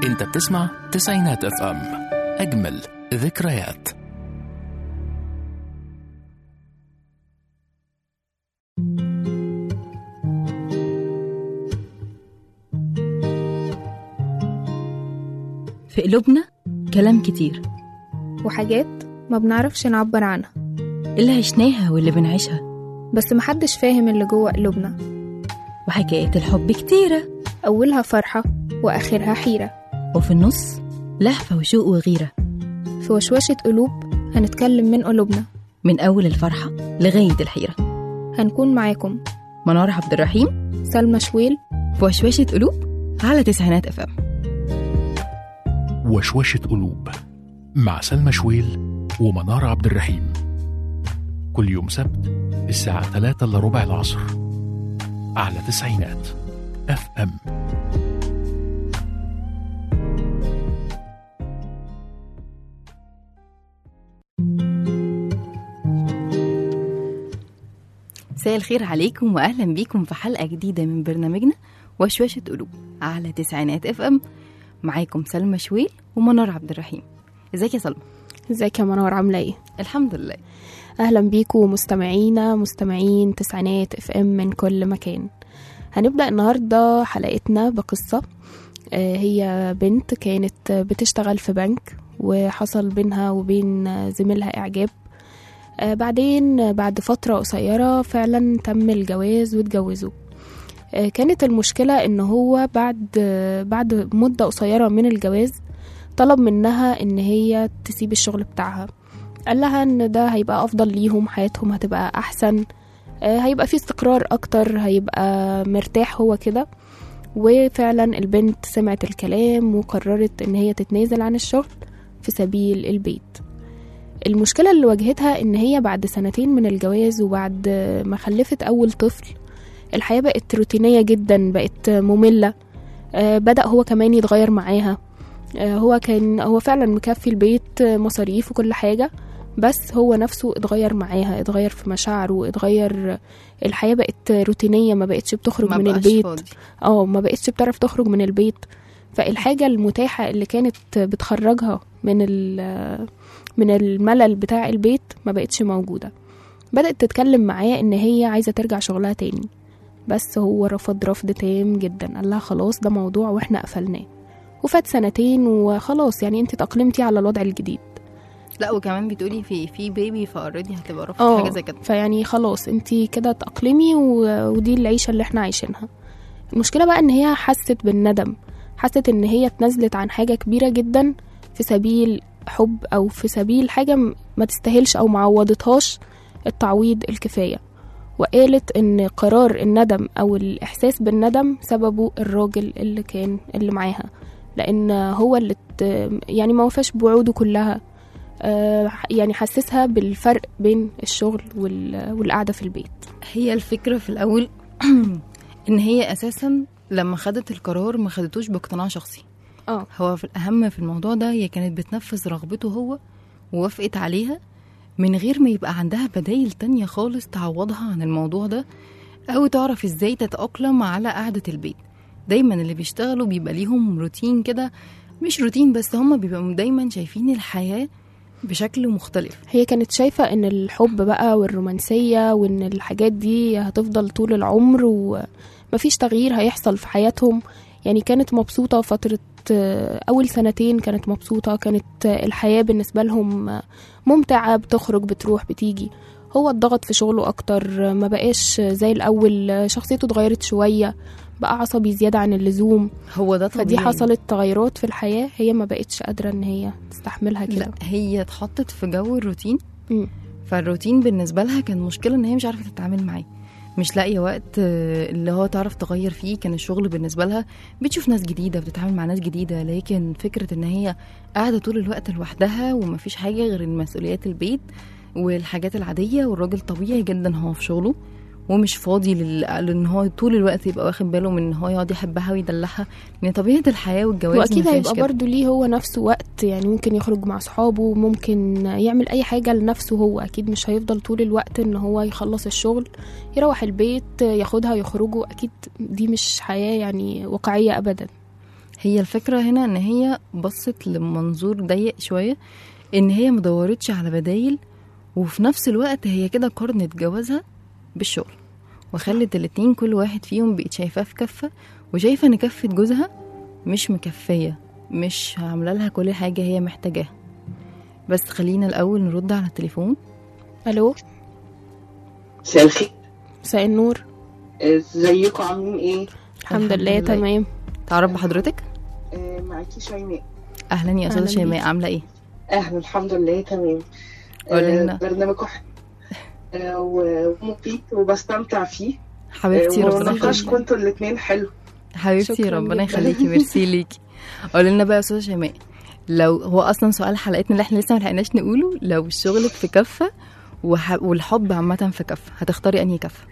انت بتسمع تسعينات اف ام اجمل ذكريات في قلوبنا كلام كتير وحاجات ما بنعرفش نعبر عنها اللي عشناها واللي بنعيشها بس محدش فاهم اللي جوه قلوبنا وحكايات الحب كتيرة أولها فرحة وآخرها حيرة وفي النص لهفة وشوق وغيرة في وشوشة قلوب هنتكلم من قلوبنا من أول الفرحة لغاية الحيرة هنكون معاكم منار عبد الرحيم سلمى شويل في وشوشة قلوب على تسعينات أف أم وشوشة قلوب مع سلمى شويل ومنار عبد الرحيم كل يوم سبت الساعة 3 إلا ربع العصر على تسعينات اف ام مساء الخير عليكم وأهلا بيكم في حلقة جديدة من برنامجنا وشوشة قلوب على تسعينات أف أم معاكم سلمى شويل ومنار عبد الرحيم ازيك يا سلمى ازيك يا منار عاملة ايه؟ الحمد لله أهلا بيكم مستمعينا مستمعين تسعينات اف ام من كل مكان هنبدأ النهاردة حلقتنا بقصة آه، هي بنت كانت بتشتغل في بنك وحصل بينها وبين زميلها إعجاب آه، بعدين بعد فترة قصيرة فعلا تم الجواز واتجوزوا آه، كانت المشكلة ان هو بعد آه، بعد مدة قصيرة من الجواز طلب منها ان هي تسيب الشغل بتاعها قال لها ان ده هيبقى افضل ليهم حياتهم هتبقى احسن آه، هيبقى في استقرار اكتر هيبقى مرتاح هو كده وفعلا البنت سمعت الكلام وقررت ان هي تتنازل عن الشغل في سبيل البيت المشكلة اللي واجهتها ان هي بعد سنتين من الجواز وبعد ما خلفت اول طفل الحياة بقت روتينية جدا بقت مملة آه، بدأ هو كمان يتغير معاها آه، هو كان هو فعلا مكفي البيت آه، مصاريف وكل حاجة بس هو نفسه اتغير معاها اتغير في مشاعره اتغير الحياة بقت روتينية ما بقتش بتخرج ما من بقاش البيت فاضي. اه ما بقتش بتعرف تخرج من البيت فالحاجة المتاحة اللي كانت بتخرجها من ال- من الملل بتاع البيت ما بقتش موجودة بدأت تتكلم معاه ان هي عايزة ترجع شغلها تاني بس هو رفض رفض تام جدا قال لها خلاص ده موضوع واحنا قفلناه وفات سنتين وخلاص يعني انت تأقلمتي على الوضع الجديد لا وكمان بتقولي في في بيبي فاوريدي هتبقى رافض اه حاجة زي كده فيعني خلاص انت كده تأقلمي و... ودي العيشة اللي احنا عايشينها المشكلة بقى ان هي حست بالندم حست ان هي اتنازلت عن حاجة كبيرة جدا في سبيل حب او في سبيل حاجة م- ما تستاهلش او معوضتهاش التعويض الكفاية وقالت ان قرار الندم او الاحساس بالندم سببه الراجل اللي كان اللي معاها لان هو اللي ت- يعني ما وفاش بوعوده كلها آه، يعني حسسها بالفرق بين الشغل وال- والقعدة في البيت هي الفكرة في الأول إن هي أساسا لما خدت القرار ما خدتوش باقتناع شخصي اه هو في الأهم في الموضوع ده هي كانت بتنفذ رغبته هو ووافقت عليها من غير ما يبقى عندها بدايل تانية خالص تعوضها عن الموضوع ده أو تعرف إزاي تتأقلم على قعدة البيت دايما اللي بيشتغلوا بيبقى ليهم روتين كده مش روتين بس هما بيبقوا دايما شايفين الحياة بشكل مختلف هي كانت شايفة ان الحب بقى والرومانسية وان الحاجات دي هتفضل طول العمر ومفيش تغيير هيحصل في حياتهم يعني كانت مبسوطة فترة آه، أول سنتين كانت مبسوطة كانت آه، الحياة بالنسبة لهم آه، ممتعة بتخرج بتروح بتيجي هو اتضغط في شغله أكتر آه، ما بقاش زي الأول آه، شخصيته اتغيرت شوية بقى عصبي زيادة عن اللزوم هو ده طبيعي فدي حصلت تغيرات في الحياة هي ما بقتش قادرة ان هي تستحملها كده لا هي اتحطت في جو الروتين مم. فالروتين بالنسبة لها كان مشكلة ان هي مش عارفة تتعامل معاه مش لاقية وقت آه، اللي هو تعرف تغير فيه كان الشغل بالنسبة لها بتشوف ناس جديدة بتتعامل مع ناس جديدة لكن فكرة ان هي قاعدة طول الوقت لوحدها ومفيش حاجة غير مسؤوليات البيت والحاجات العادية والراجل طبيعي جدا هو في شغله ومش فاضي لل- لان هو طول الوقت يبقى واخد باله من ان هو يقعد يحبها ويدلعها لان طبيعة الحياة والجواز واكيد ما فيهاش هيبقى كده. برضو ليه هو نفسه وقت يعني ممكن يخرج مع صحابه ممكن يعمل اي حاجة لنفسه هو اكيد مش هيفضل طول الوقت ان هو يخلص الشغل يروح البيت ياخدها يخرجوا اكيد دي مش حياة يعني واقعية ابدا هي الفكرة هنا ان هي بصت لمنظور ضيق شوية ان هي مدورتش على بدايل وفي نفس الوقت هي كده قارنت جوازها بالشغل وخلت الاتنين كل واحد فيهم بقت شايفاه في كفة وشايفة ان كفة جوزها مش مكفية مش عاملة لها كل حاجة هي محتاجاها بس خلينا الأول نرد على التليفون الو مساء الخير مساء النور ازيكم عاملين ايه؟ الحمد الحمد لله لله. تمام تعرف بحضرتك آه معاكي شيماء أهلا يا أستاذة أهلاً شيماء بيكي. عاملة إيه؟ اهلا الحمد لله تمام قولي لنا. آه برنامجكم حلو آه و- ومفيد وبستمتع فيه حبيبتي آه ربنا ونقاشكم يخليكي انتوا الاثنين حلو حبيبتي شكراً ربنا جداً. يخليكي ميرسي ليكي قولي لنا بقى يا أستاذة شيماء لو هو أصلا سؤال حلقتنا اللي احنا لسه ملحقناش نقوله لو شغلك في كفة وح... والحب عامة في كفة هتختاري أنهي كفة؟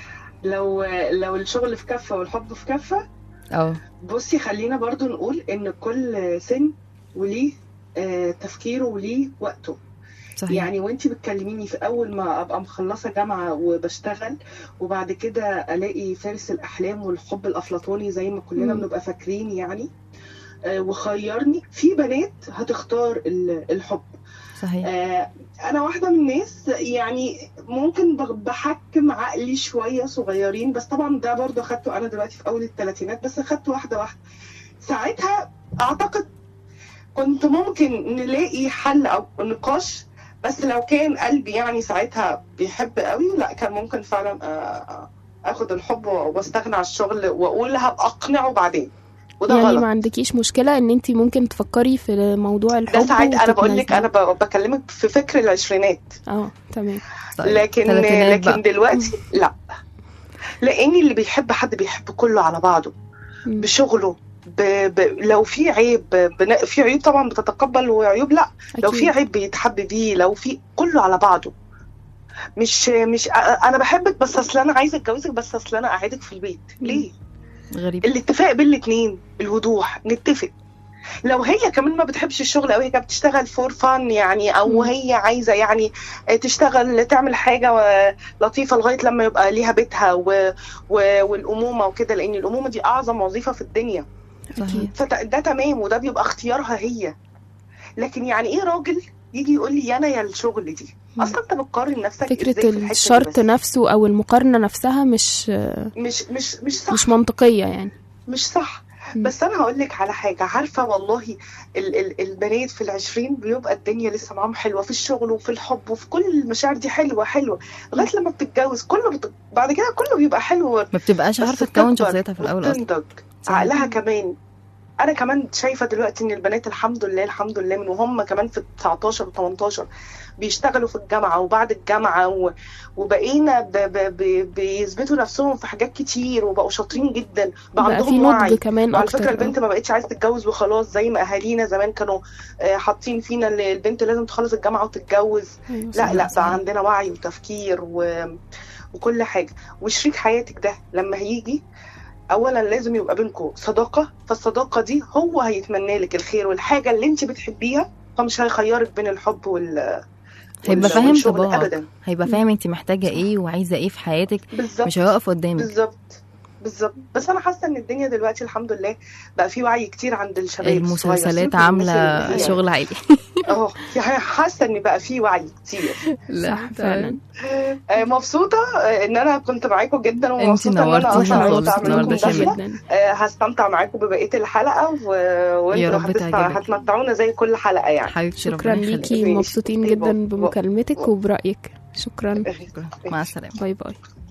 لو لو الشغل في كفه والحب في كفه اه بصي خلينا برضو نقول ان كل سن وليه آه تفكيره وليه وقته صحيح يعني وانتي بتكلميني في اول ما ابقى مخلصه جامعه وبشتغل وبعد كده الاقي فارس الاحلام والحب الافلاطوني زي ما كلنا مم. بنبقى فاكرين يعني آه، وخيرني في بنات هتختار ال- الحب صحيح آه، انا واحده من الناس يعني ممكن بغ- بحكم عقلي شويه صغيرين بس طبعا ده برضه اخدته انا دلوقتي في اول الثلاثينات بس اخدته واحده واحده ساعتها اعتقد كنت ممكن نلاقي حل او نقاش بس لو كان قلبي يعني ساعتها بيحب قوي لا كان ممكن فعلا آه، اخد الحب واستغنى عن الشغل واقول هبقى اقنعه بعدين وده يعني غلط ما عندكيش مشكلة ان انت ممكن تفكري في موضوع الحب ده ساعات انا بقول لك وتتنازلي. انا ب- بكلمك في فكر العشرينات اه تمام طيب. لكن تلاتينات لكن بقى. دلوقتي لا لاني اللي بيحب حد بيحب كله على بعضه مم. بشغله ب... ب... لو في عيب بن... في عيوب طبعا بتتقبل وعيوب لا لو في أكيد. عيب بيتحب بيه لو في كله على بعضه مش مش أ- انا بحبك بس اصل انا عايزه اتجوزك بس اصل انا اقعدك في البيت مم. ليه غريب الاتفاق بين الاتنين الوضوح نتفق لو هي كمان ما بتحبش الشغل او هي كانت بتشتغل فور فان يعني او مم. هي عايزه يعني تشتغل تعمل حاجه و- لطيفه لغايه لما يبقى ليها بيتها و... و... والامومه وكده لان الامومه دي اعظم وظيفه في الدنيا صحيح فده تمام وده بيبقى اختيارها هي لكن يعني ايه راجل يجي يقول لي يا انا يا الشغل دي مم. اصلا انت بتقارن نفسك إزاي فكرة في الحتة دي الشرط بس؟ نفسه او المقارنة نفسها مش مش مش مش صح مش منطقية يعني مش صح مم. بس انا هقول لك على حاجه عارفه والله ال ال البنات في العشرين بيبقى الدنيا لسه معاهم حلوه في الشغل وفي الحب وفي كل المشاعر دي حلوه حلوه لغايه لما بتتجوز كله بت... بعد كده كله بيبقى حلو ما بتبقاش بس عارفة تكون بتكبر شخصيتها في الأول أصلا وبتنضج صحيح. عقلها كمان انا كمان شايفه دلوقتي ان البنات الحمد لله الحمد لله من وهم كمان في 19 و18 بيشتغلوا في الجامعه وبعد الجامعه و... وبقينا ب... ب... ب... بيثبتوا نفسهم في حاجات كتير وبقوا شاطرين جدا بقى بقى في عندهم نضج وعي كمان وعلى اكتر فكره آه. البنت ما بقتش عايزه تتجوز وخلاص زي ما اهالينا زمان كانوا آه، حاطين فينا ان البنت لازم تخلص الجامعه وتتجوز أيوة لا صح. لا صحيح. بقى عندنا وعي وتفكير و... وكل حاجه وشريك حياتك ده لما هيجي اولا لازم يبقى بينكم صداقه فالصداقه دي هو هيتمنى لك الخير والحاجه اللي انت بتحبيها فمش هيخيرك بين الحب وال هيبقى وال- فاهم والشغل طباعك ابدا هيبقى فاهم انت محتاجة ايه وعايزة ايه في حياتك بالظبط مش هيقف قدامك بالظبط بالظبط بس انا حاسه ان الدنيا دلوقتي الحمد لله بقى في وعي كتير عند الشباب الصغير. المسلسلات سيبك من عاملة الناس اللي هي- شغل عالي اه يعني حاسه ان بقى في وعي كتير صح فعلا آه، مبسوطه آه، ان انا كنت معاكم جدا ومبسوطه ان انا نورتينا اصلا خالص عرفت اعمل لكم النهاردة دخله جدا آه، هستمتع معاكم ببقيه الحلقه و... يا وانتوا رب هتست- تعجبك. هتمتعونا زي كل حلقه يعني حبيبتي شكرا ربنا يخليك ليكي ماشي. مبسوطين باي جدا باي. بمكالمتك باي. وبرأيك شكرا شكرا مع السلامة باي باي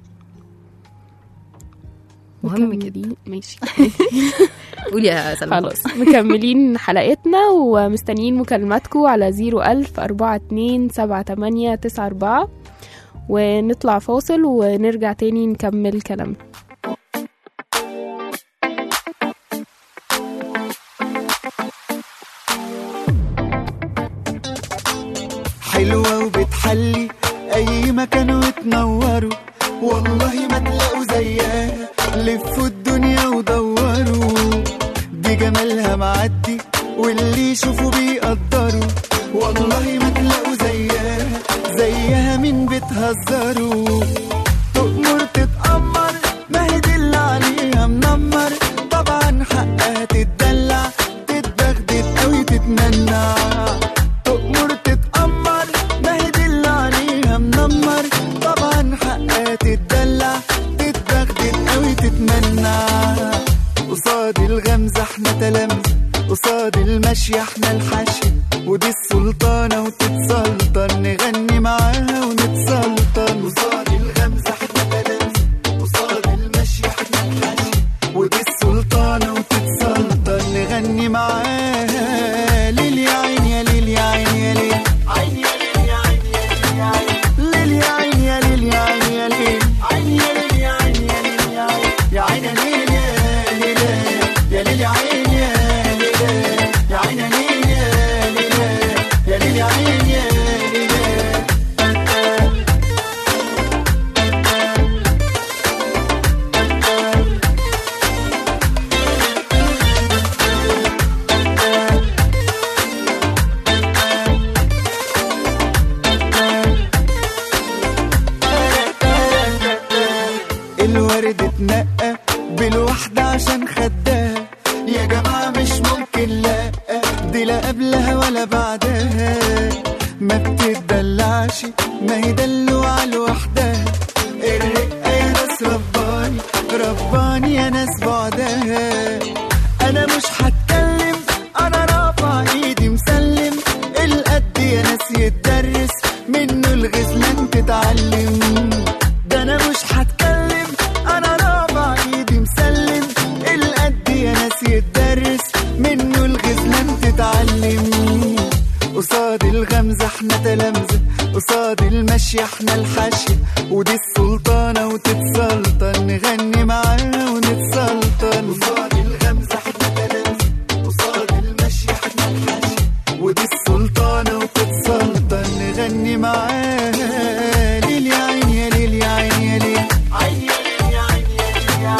مهم كده مكملين ماشي قولي يا سلمى خلاص مكملين حلقتنا ومستنيين مكالماتكم على 01000 42 78 94 ونطلع فاصل ونرجع تاني نكمل كلامنا حلوة وبتحلي أي مكان وتنوروا والله ما تلاقوا زيها لفوا الدنيا ودوروا دي جمالها معدي واللي يشوفوا بيقدروا والله ما تلاقوا زيها زيها مين بتهزروا تؤمر تتأمر ما هي دي اللي عليها منمر طبعا حقها تتدلع تتمنع قصاد الغمزة احنا تلامذة قصاد المشي احنا الحشي ودي السلطانة وتتسلطن نغني معاها ونتسلطن قصاد الغمزة احنا تلامذة قصاد المشي احنا الحشي ودي السلطانة وتتسلطن نغني معاها ليل يا عين يا ليل يا عين يا ليل عين يا ليل يا عين يا ليل يا عين ليل يا عين يا ليل يا ليل عين يا ليل يا عين يا ليل يا عين يا عين يا ليل يا ليل يا ليل يا عين يا ليل يا عين يا ليل يا ليل يا ليل يا عين يا ليل الورد اتنقى بالوحدة عشان خدها يا جماعة مش ممكن لا دي لا قبلها ولا بعدها ما بتدلعش ما هي دلوعة لوحدها الرقة يا ناس رباني رباني يا ناس بعدها انا مش هتكلم انا رافع ايدي مسلم القد يا ناس يتدرس منه الغزلان تتعلم ده انا مش هتكلم انا رافع ايدي مسلم القد يا ناس يتدرس منه الغزلان تتعلم قصاد الغمزة احنا تلامذة قصاد المشي احنا الحشي ودي السلطانة وتتسلطن نغني معاها ونتسلطن قصاد الغمزة احنا تلامذة قصاد المشي احنا الحشي ودي السلطانة وتتسلطن نغني معاها ليل يا عين يا ليل يا عين يا ليل عين يا ليل يا عين يا ليل يا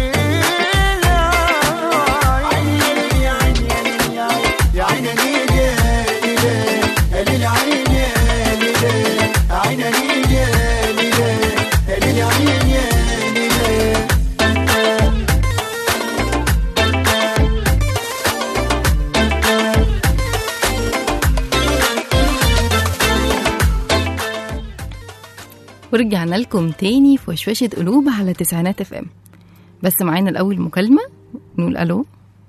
عين يا عين يا ليل يا ليل يا عين يا ليل يا عين يا ليل يا ليل يا ليل يا عين يا ليل ورجعنا لكم تاني في وشوشة قلوب على تسعينات اف ام بس معانا الأول مكالمة نقول ألو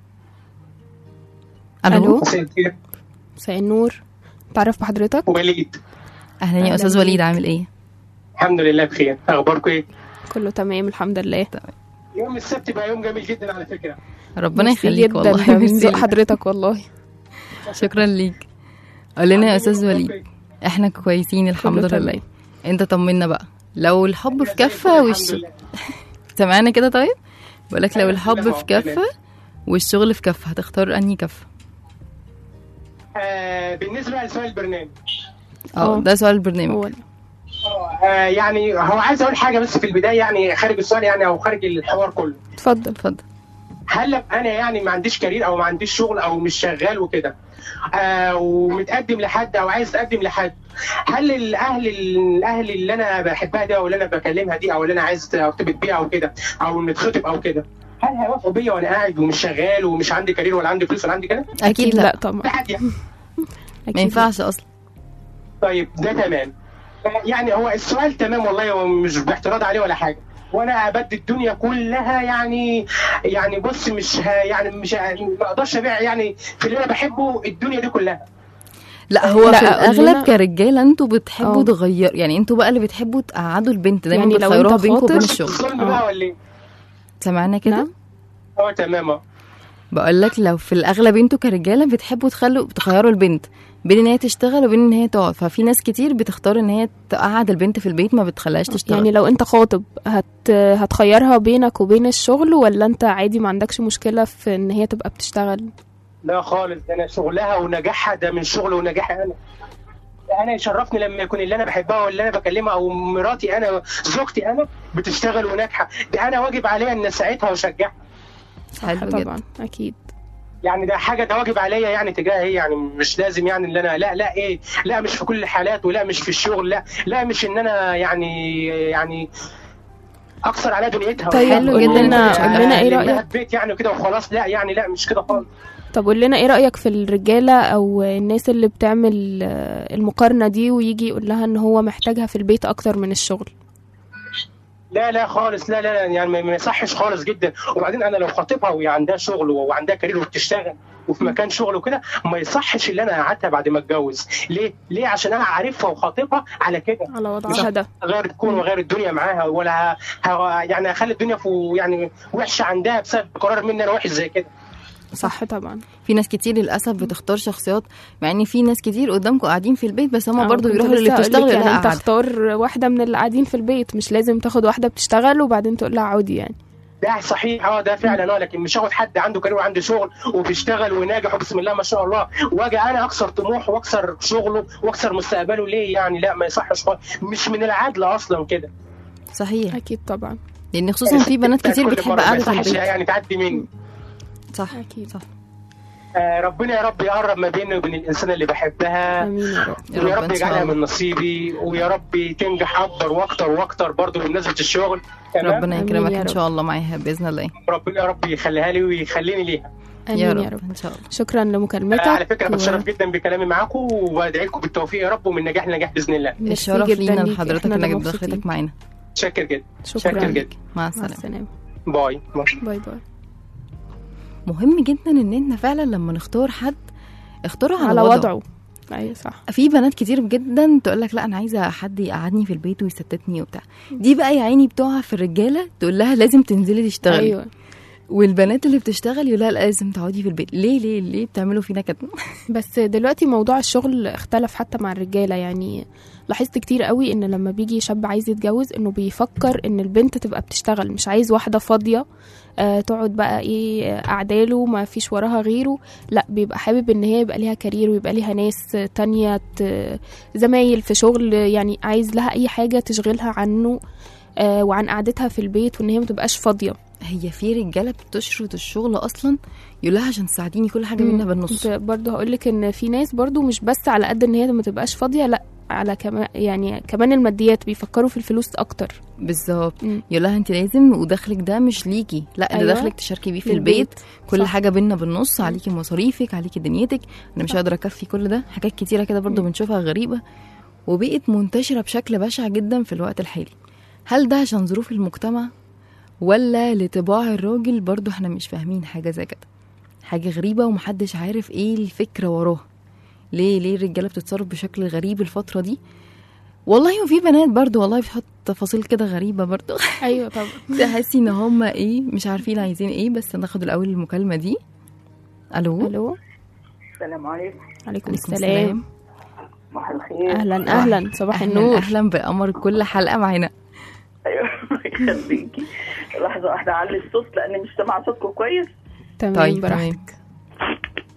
ألو, ألو. مساء الخير مساء النور تعرف بحضرتك وليد أهلا يا أهلا أستاذ بيك. وليد عامل إيه؟ الحمد لله بخير اخباركم ايه كله تمام الحمد لله يوم السبت بقى يوم جميل جدا على فكره ربنا ميرسي يخليك جدا والله ده من ميرسي ذوق لك. حضرتك والله شكرا ليك قول لنا يا أستاذ وليد احنا كويسين الحمد كله تمام. لله انت طمنا بقى لو الحب في الحمد كفة والش لله. سمعنا كده طيب؟ بقولك لو أيوة، الحب لا، في كفة والشغل في كفة هتختار أنهي كفة؟ آه بالنسبه لسؤال البرنامج اه اه. ده سؤال البرنامج هو آه يعني هو عايز اقول حاجه بس في البدايه يعني خارج السؤال يعني او خارج الحوار كله اتفضل اتفضل هل لو انا يعني ما عنديش كارير او ما عنديش شغل او مش شغال وكده آه ومتقدم لحد او عايز اتقدم لحد هل الاهل الاهل اللي انا بحبها دي او اللي انا بكلمها دي او اللي انا عايز ارتبط بيها او كده او نتخطب او كده هل هيوافقوا بيا وانا قاعد ومش شغال ومش عندي كارير ولا عندي فلوس ولا عندي كده؟ أكيد لا لا طبعا لا حد يعني أكيد ما ينفعش أصلا طيب ده تمام يعني هو السؤال تمام والله هو مش باعتراض عليه ولا حاجه وانا ابدي الدنيا كلها يعني يعني بص مش ه... يعني مش ه... ما اقدرش ابيع يعني في اللي انا بحبه الدنيا دي كلها لا هو لا، في قول الاغلب لنا- كرجاله انتوا بتحبوا اه. تغير يعني انتوا بقى اللي بتحبوا تقعدوا البنت دايما يعني لو بتخيروها انت بينكم وبين خاطب- الشغل الظلم اه. بقى ولا ايه؟ سمعنا كده نعم. اه تمام اه بقول لك لو في الاغلب انتوا كرجاله بتحبوا تخلوا تخيروا البنت بين ان هي تشتغل وبين ان هي تقعد ففي ناس كتير بتختار ان هي تقعد البنت في البيت ما بتخليهاش تشتغل يعني لو انت خاطب هت هتخيرها بينك وبين الشغل ولا انت عادي ما عندكش مشكلة في ان هي تبقى بتشتغل لا خالص ده انا شغلها ونجاحها ده من شغل ونجاحي انا ده انا يشرفني لما يكون اللي انا بحبها واللي انا بكلمها او مراتي انا زوجتي انا بتشتغل وناجحه ده انا واجب عليا ان اساعدها واشجعها حلو جدا طبعا اكيد يعني ده حاجه ده واجب عليا يعني تجاهها هي يعني مش لازم يعني ان انا لا لا ايه لا مش في كل الحالات ولا مش في الشغل لا لا مش ان انا يعني يعني اكثر على دنيتها طيب، وحاجة. قول لنا- قول لنا ايه لأنها رأيك؟ في بيت يعني وكده وخلاص لا يعني لا مش كده خالص طب قول لنا ايه رأيك في الرجالة او الناس اللي بتعمل آه، المقارنة دي ويجي يقول لها ان هو محتاجها في البيت اكتر من الشغل لا لا خالص لا لا لا يعني ما ما يصحش خالص جدا وبعدين انا لو خاطبها وهي عندها شغل وعندها كارير وبتشتغل وفي مكان شغل وكده ما يصحش اللي انا قعدتها بعد ما اتجوز ليه ليه عشان انا عارفها وخاطبها على كده على وضعها ده غير الكون وغير الدنيا معاها ولا ه... ه... يعني اخلي الدنيا في يعني وحشه عندها بسبب قرار مني انا وحش زي كده صح طبعا في ناس كتير للاسف بتختار شخصيات مع ان في ناس كتير قدامكم قاعدين في البيت بس هم آه، برضو كنت يروحوا لسه للي هقولك بتشتغل يعني لا انت قاعدة. اختار واحده من اللي قاعدين في البيت مش لازم تاخد واحده بتشتغل وبعدين تقول لها عودي يعني ده صحيح اه ده فعلا اه لكن مش هاخد حد عنده كارير وعنده شغل وبيشتغل وناجح وبسم الله ما شاء الله واجي انا اكسر طموحه واكسر شغله واكسر مستقبله ليه يعني لا ما يصحش خالص مش من العدل اصلا كده صحيح اكيد طبعا لان خصوصا في بنات كتير كل بتحب مرة ما قعده يصحش البيت يعني تعدي مني صح أكيد. صح آه ربنا يا رب يقرب ما بيني وبين الانسان اللي بحبها امين يا رب يا ويا رب رب إن شاء يجعلها الله. من نصيبي ويا رب تنجح اكتر واكتر واكتر برضه بمناسبه الشغل تمام ربنا آمين يكرمك يا ان رب. شاء الله معاها باذن الله ربنا يا رب يخليها لي ويخليني ليها يا امين رب, يا رب ان شاء الله شكرا لمكالمتك آه على فكره و- بتشرف جدا بكلامي معاكم وبدعي لكم بالتوفيق يا رب ومن نجاح لنجاح باذن الله ميرسي الشرف جداً لينا ليك. لحضرتك إحنا اللي انك مبسوطين. بدخلتك معانا شاكر جدا شكرا شاكر جدا مع مع السلامه السلامه باي باي باي باي مهم جدا ان احنا فعلا لما نختار حد اختاره على, على وضعه. وضعه ايوه صح في بنات كتير جدا تقول لك لا انا عايزه حد يقعدني في البيت ويستتني وبتاع دي بقى يا عيني بتقع في الرجاله تقول لها لازم تنزلي تشتغلي ايوه والبنات اللي بتشتغل يقول لها لا لازم تقعدي في البيت ليه ليه ليه بتعملوا فينا كده بس دلوقتي موضوع الشغل اختلف حتى مع الرجاله يعني لاحظت كتير قوي ان لما بيجي شاب عايز يتجوز انه بيفكر ان البنت تبقى بتشتغل مش عايز واحده فاضيه آه تقعد بقى ايه آه، قعداله ما فيش وراها غيره لا بيبقى حابب ان هي يبقى ليها كارير ويبقى ليها ناس آه، تانية ت- زمايل في شغل يعني عايز لها اي حاجه تشغلها عنه آه وعن قعدتها في البيت وان هي ما تبقاش فاضيه هي في رجاله بتشرط الشغل اصلا يقول لها عشان تساعديني كل حاجه بينا بالنص كنت برضه هقول لك ان في ناس برضه مش بس على قد ان هي ما تبقاش فاضيه لا على كمان يعني كمان الماديات بيفكروا في الفلوس اكتر بالظبط مم. يقول لها انت لازم ودخلك ده مش ليكي لا ده أيوة. دخلك تشاركي بيه في للبيت. البيت كل صح. حاجه بينا بالنص عليكي مصاريفك عليكي دنيتك انا مش قادره اكفي كل ده حاجات كتيره كده برضو مم. بنشوفها غريبه وبقت منتشره بشكل بشع جدا في الوقت الحالي هل ده عشان ظروف المجتمع ولا لطباع الراجل برضو احنا مش فاهمين حاجه زي كده حاجه غريبه ومحدش عارف ايه الفكره وراها ليه ليه الرجاله بتتصرف بشكل غريب الفتره دي والله وفي بنات برضو والله بتحط تفاصيل كده غريبه برضو ايوه طبعا تحسي ان هم ايه مش عارفين عايزين ايه بس ناخد الاول المكالمه دي الو الو السلام عليكم عليكم عليكم السلام صباح الخير اهلا اهلا صباح أهلاً- النور اهلا بقمر كل حلقه معانا ايوه الله يخليكي لحظه واحده اعلي الصوت لاني مش سامعه صوتكم كويس تمام طيب براحتك تمام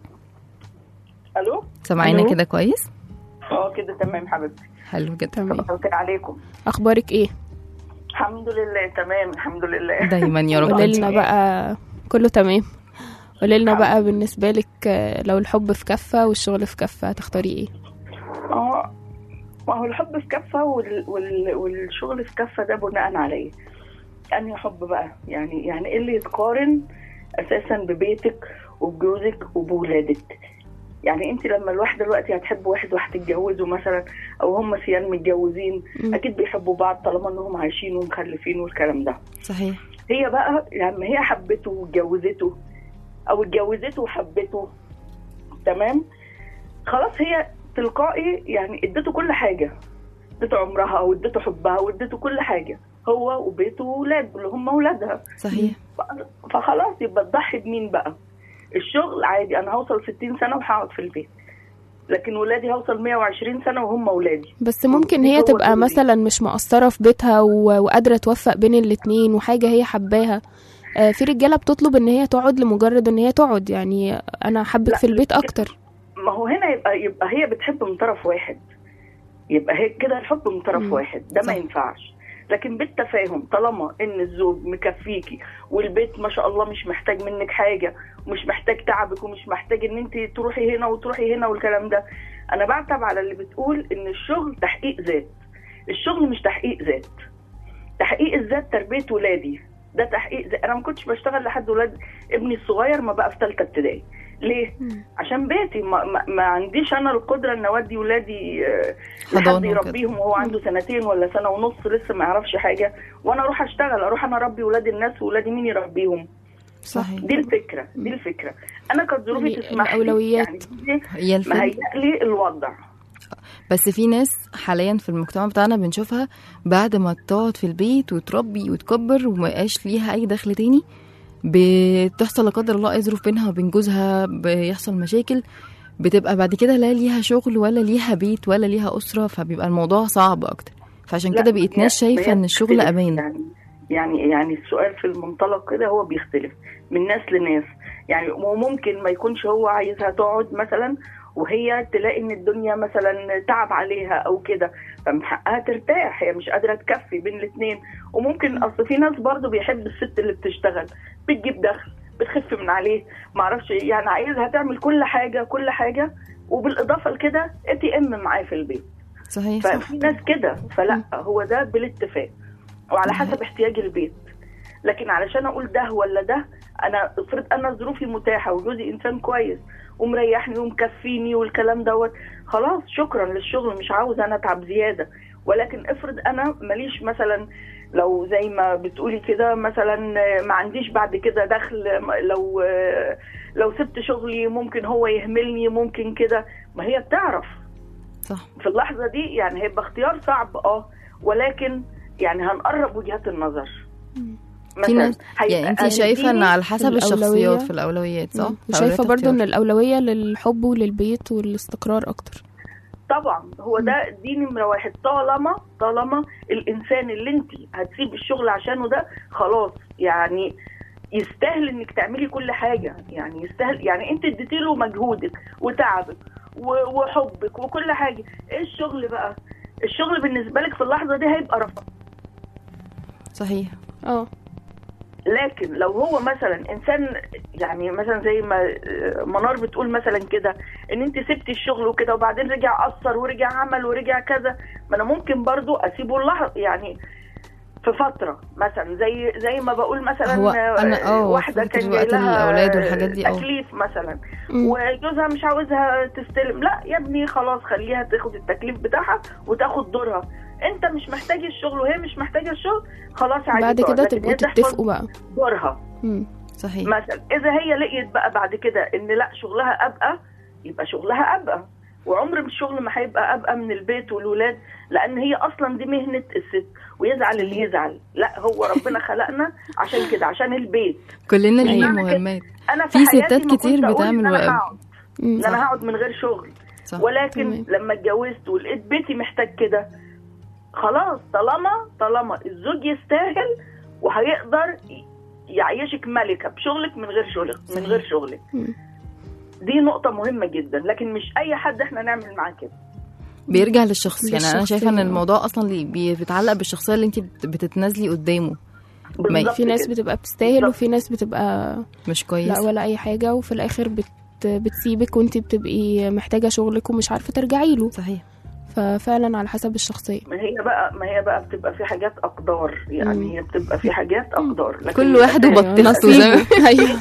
الو سامعينا ألو؟ كده كويس اه كده تمام حبيبتي حلو جدا تمام صباح الخير عليكم اخبارك ايه الحمد لله تمام الحمد لله دايما يا رب قولي إن شاء لنا الله. بقى كله تمام قولي لنا الحمد بقى بالنسبه لك آه، لو الحب في كفه والشغل في كفه هتختاري ايه ما هو ما هو الحب في كفه وال... وال... والشغل في كفه ده بناء على ايه؟ انهي حب بقى؟ يعني يعني ايه اللي يتقارن اساسا ببيتك وبجوزك وبولادك؟ يعني انت لما الواحده دلوقتي هتحب واحد وهتتجوزوا مثلا او هم سيان متجوزين مم. اكيد بيحبوا بعض طالما انهم عايشين ومخلفين والكلام ده صحيح هي بقى لما هي حبته واتجوزته او اتجوزته وحبته تمام خلاص هي تلقائي يعني اديته كل حاجه اديته عمرها واديته حبها واديته كل حاجه هو وبيته وولاد اللي هم ولادها صحيح فخلاص يبقى تضحي بمين بقى الشغل عادي انا هوصل 60 سنه وهقعد في البيت لكن ولادي هوصل 120 سنه وهم ولادي بس ممكن هي هو تبقى دوري. مثلا مش مقصرة في بيتها و... وقادرة توفق بين الاتنين وحاجة هي حباها آه، في رجالة بتطلب ان هي تقعد لمجرد ان هي تقعد يعني انا حبك لا، في البيت اكتر ما هو هنا يبقى يبقى هي بتحب من طرف واحد يبقى هي كده الحب من طرف مم. واحد ده صح. ما ينفعش لكن بالتفاهم طالما ان الزوج مكفيكي والبيت ما شاء الله مش محتاج منك حاجه ومش محتاج تعبك ومش محتاج ان انت تروحي هنا وتروحي هنا والكلام ده انا بعتب على اللي بتقول ان الشغل تحقيق ذات الشغل مش تحقيق ذات تحقيق الذات تربيه ولادي ده تحقيق زي- انا ما كنتش بشتغل لحد ولاد ابني الصغير ما بقى في ثالثه ابتدائي ليه مم. عشان بيتي ما, ما, ما عنديش انا القدره ان اودي ولادي آه، لحد حضانة وكده. يربيهم وهو عنده سنتين ولا سنه ونص لسه ما يعرفش حاجه وانا اروح اشتغل اروح انا اربي ولاد الناس وولادي مين يربيهم صحيح دي الفكره دي الفكره انا كانت ظروفي يعني تسمح لي الأولويات. يعني دي هي الفكرة مهيأ لي الوضع بس في ناس حاليا في المجتمع بتاعنا بنشوفها بعد ما تقعد في البيت وتربي وتكبر وما يبقاش ليها اي دخل تاني بتحصل لا قدر الله اي ظروف بينها وبين جوزها بيحصل مشاكل بتبقى بعد كده لا ليها شغل ولا ليها بيت ولا ليها اسره فبيبقى الموضوع صعب اكتر فعشان لا، كده بقيت ناس هي- شايفه هي ان الشغل بتختلف. امان يعني يعني يعني السؤال في المنطلق كده هو بيختلف من ناس لناس يعني وممكن ما يكونش هو عايزها تقعد مثلا وهي تلاقي ان الدنيا مثلا تعب عليها او كده فمن حقها ترتاح هي مش قادره تكفي بين الاثنين وممكن اصل في ناس برضو بيحب الست اللي بتشتغل بتجيب دخل بتخف من عليه معرفش يعني عايزها تعمل كل حاجه كل حاجه وبالاضافه لكده اي تي ام معاه في البيت صحيح صح ففي ناس كده فلا هو ده بالاتفاق وعلى حسب احتياج البيت لكن علشان اقول ده ولا ده انا افرض انا ظروفي متاحه وجوزي انسان كويس ومريحني ومكفيني والكلام دوت خلاص شكرا للشغل مش عاوز انا اتعب زياده ولكن افرض انا ماليش مثلا لو زي ما بتقولي كده مثلا ما عنديش بعد كده دخل لو لو سبت شغلي ممكن هو يهملني ممكن كده ما هي بتعرف صح في اللحظه دي يعني هيبقى اختيار صعب اه ولكن يعني هنقرب وجهات النظر في ناس يعني انت شايفه ان على حسب الأولوية. الشخصيات في الاولويات صح مم. في وشايفه أولويات برضو ان اختيار. الاولويه للحب وللبيت والاستقرار اكتر طبعا هو ده دي نمره واحد طالما طالما الانسان اللي انت هتسيب الشغل عشانه ده خلاص يعني يستاهل انك تعملي كل حاجه يعني يستاهل يعني انت اديتي له مجهودك وتعبك و- وحبك وكل حاجه ايه الشغل بقى الشغل بالنسبه لك في اللحظه دي هيبقى رفاه صحيح اه لكن لو هو مثلا انسان يعني مثلا زي ما آه، منار بتقول مثلا كده ان انت سبتي الشغل وكده وبعدين رجع اثر ورجع عمل ورجع كذا ما انا ممكن برضو اسيبه اللحظه يعني في فتره مثلا زي زي ما بقول مثلا هو آه، أنا- آه، واحده فكرة كان وقت جاي لها الأولاد والحاجات دي، آه. تكليف مثلا مم. وجوزها مش عاوزها تستلم لا يا ابني خلاص خليها تاخد التكليف بتاعها وتاخد دورها انت مش محتاج الشغل وهي مش محتاجه الشغل خلاص عادي بعد تقعد. كده لكن تبقوا هي تحفظ تتفقوا بقى دورها مم. صحيح مثلا اذا هي لقيت بقى بعد كده ان لا شغلها ابقى يبقى شغلها ابقى وعمر ما الشغل ما هيبقى ابقى من البيت والولاد لان هي اصلا دي مهنه الست ويزعل اللي يزعل لا هو ربنا خلقنا عشان كده عشان البيت كلنا مش ليه معنى كده. مهمات انا في في, حياتي ستات ما كتير كنت أقول بتعمل إن انا وقت. هقعد مم. ان انا هقعد من غير شغل صح ولكن تمام. لما اتجوزت ولقيت بيتي محتاج كده خلاص طالما طالما الزوج يستاهل وهيقدر يعيشك ملكه بشغلك من غير شغلك من صحيح. غير شغلك مم. دي نقطة مهمة جدا لكن مش أي حد احنا نعمل معاه كده بيرجع للشخص يعني انا شايفه ان للشخصية. الموضوع اصلا اللي بي- بيتعلق بالشخصيه اللي انت بت- بتتنازلي قدامه بالظبط في ناس كده. بتبقى بتستاهل بالظبط. وفي ناس بتبقى مش لا كويس ولا اي حاجه وفي الاخر بت بتسيبك وانت بتبقي محتاجه شغلك ومش عارفه ترجعي له صحيح ففعلا على حسب الشخصيه ما هي بقى ما هي بقى بتبقى في حاجات أقدار مم. يعني هي بتبقى في حاجات أقدار لكن كل واحد الأساس- وبطيخته زي ما نصيبه. ايوه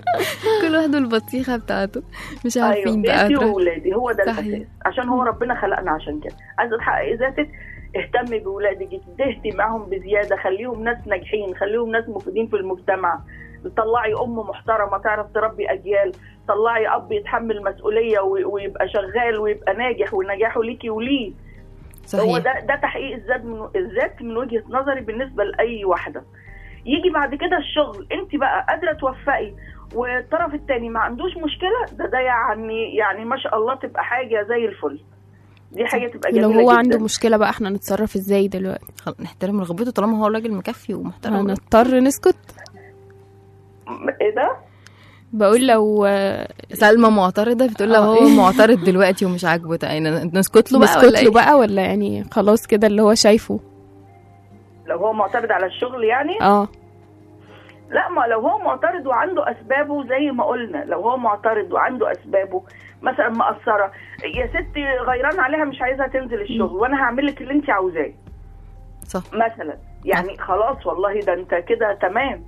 كل واحد والبطيخه بتاعته مش ايوه عارفين بقى بيتي تروح- وولادي هو ده صحيح. الاساس عشان هو ربنا خلقنا عشان كده عايزه تحققي ذاتك اهتمي بولادك اجتهدي معاهم بزياده خليهم ناس ناجحين خليهم ناس مفيدين في المجتمع طلعي ام محترمه تعرف تربي اجيال طلعي اب يتحمل مسؤوليه وي- ويبقى شغال ويبقى ناجح ونجاحه ليكي وليه هو صحيح ده ده تحقيق الذات من الذات من وجهه نظري بالنسبه لاي واحده يجي بعد كده الشغل انت بقى قادره توفقي والطرف الثاني ما عندوش مشكله ده ده يعني يعني ما شاء الله تبقى حاجه زي الفل دي حاجه تبقى لو جميله هو جدا. عنده مشكله بقى احنا نتصرف ازاي دلوقتي خل- نحترم رغبته طالما هو راجل مكفي ومحترم هنضطر نسكت م- ايه ده بقول لو سلمى معترضه بتقول لو آه. هو معترض دلوقتي ومش عاجبه يعني نسكت له بقى نسكت ولا له ايه بقى ولا يعني خلاص كده اللي هو شايفه لو هو معترض على الشغل يعني اه لا ما لو هو معترض وعنده اسبابه زي ما قلنا لو هو معترض وعنده اسبابه مثلا مقصره يا ستي غيران عليها مش عايزها تنزل الشغل وانا هعمل لك اللي انت عاوزاه صح مثلا يعني خلاص والله ده انت كده تمام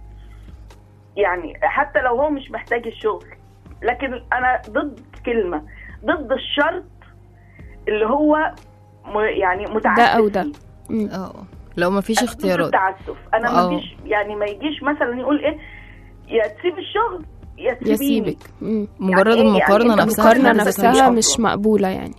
يعني حتى لو هو مش محتاج الشغل لكن انا ضد كلمه ضد الشرط اللي هو م- يعني متعسف ده او ده فيه. مم. اه لو ما فيش أنا ضد اختيارات التعسف انا آه. ما فيش يعني ما يجيش مثلا يقول ايه يا تسيب الشغل يا تسيبيني يسيبك مم. مجرد يعني إيه؟ المقارنه يعني أنت نفسها في المقارنة حد ذاتها نفسها مش مش أصلاً. مقبولة يعني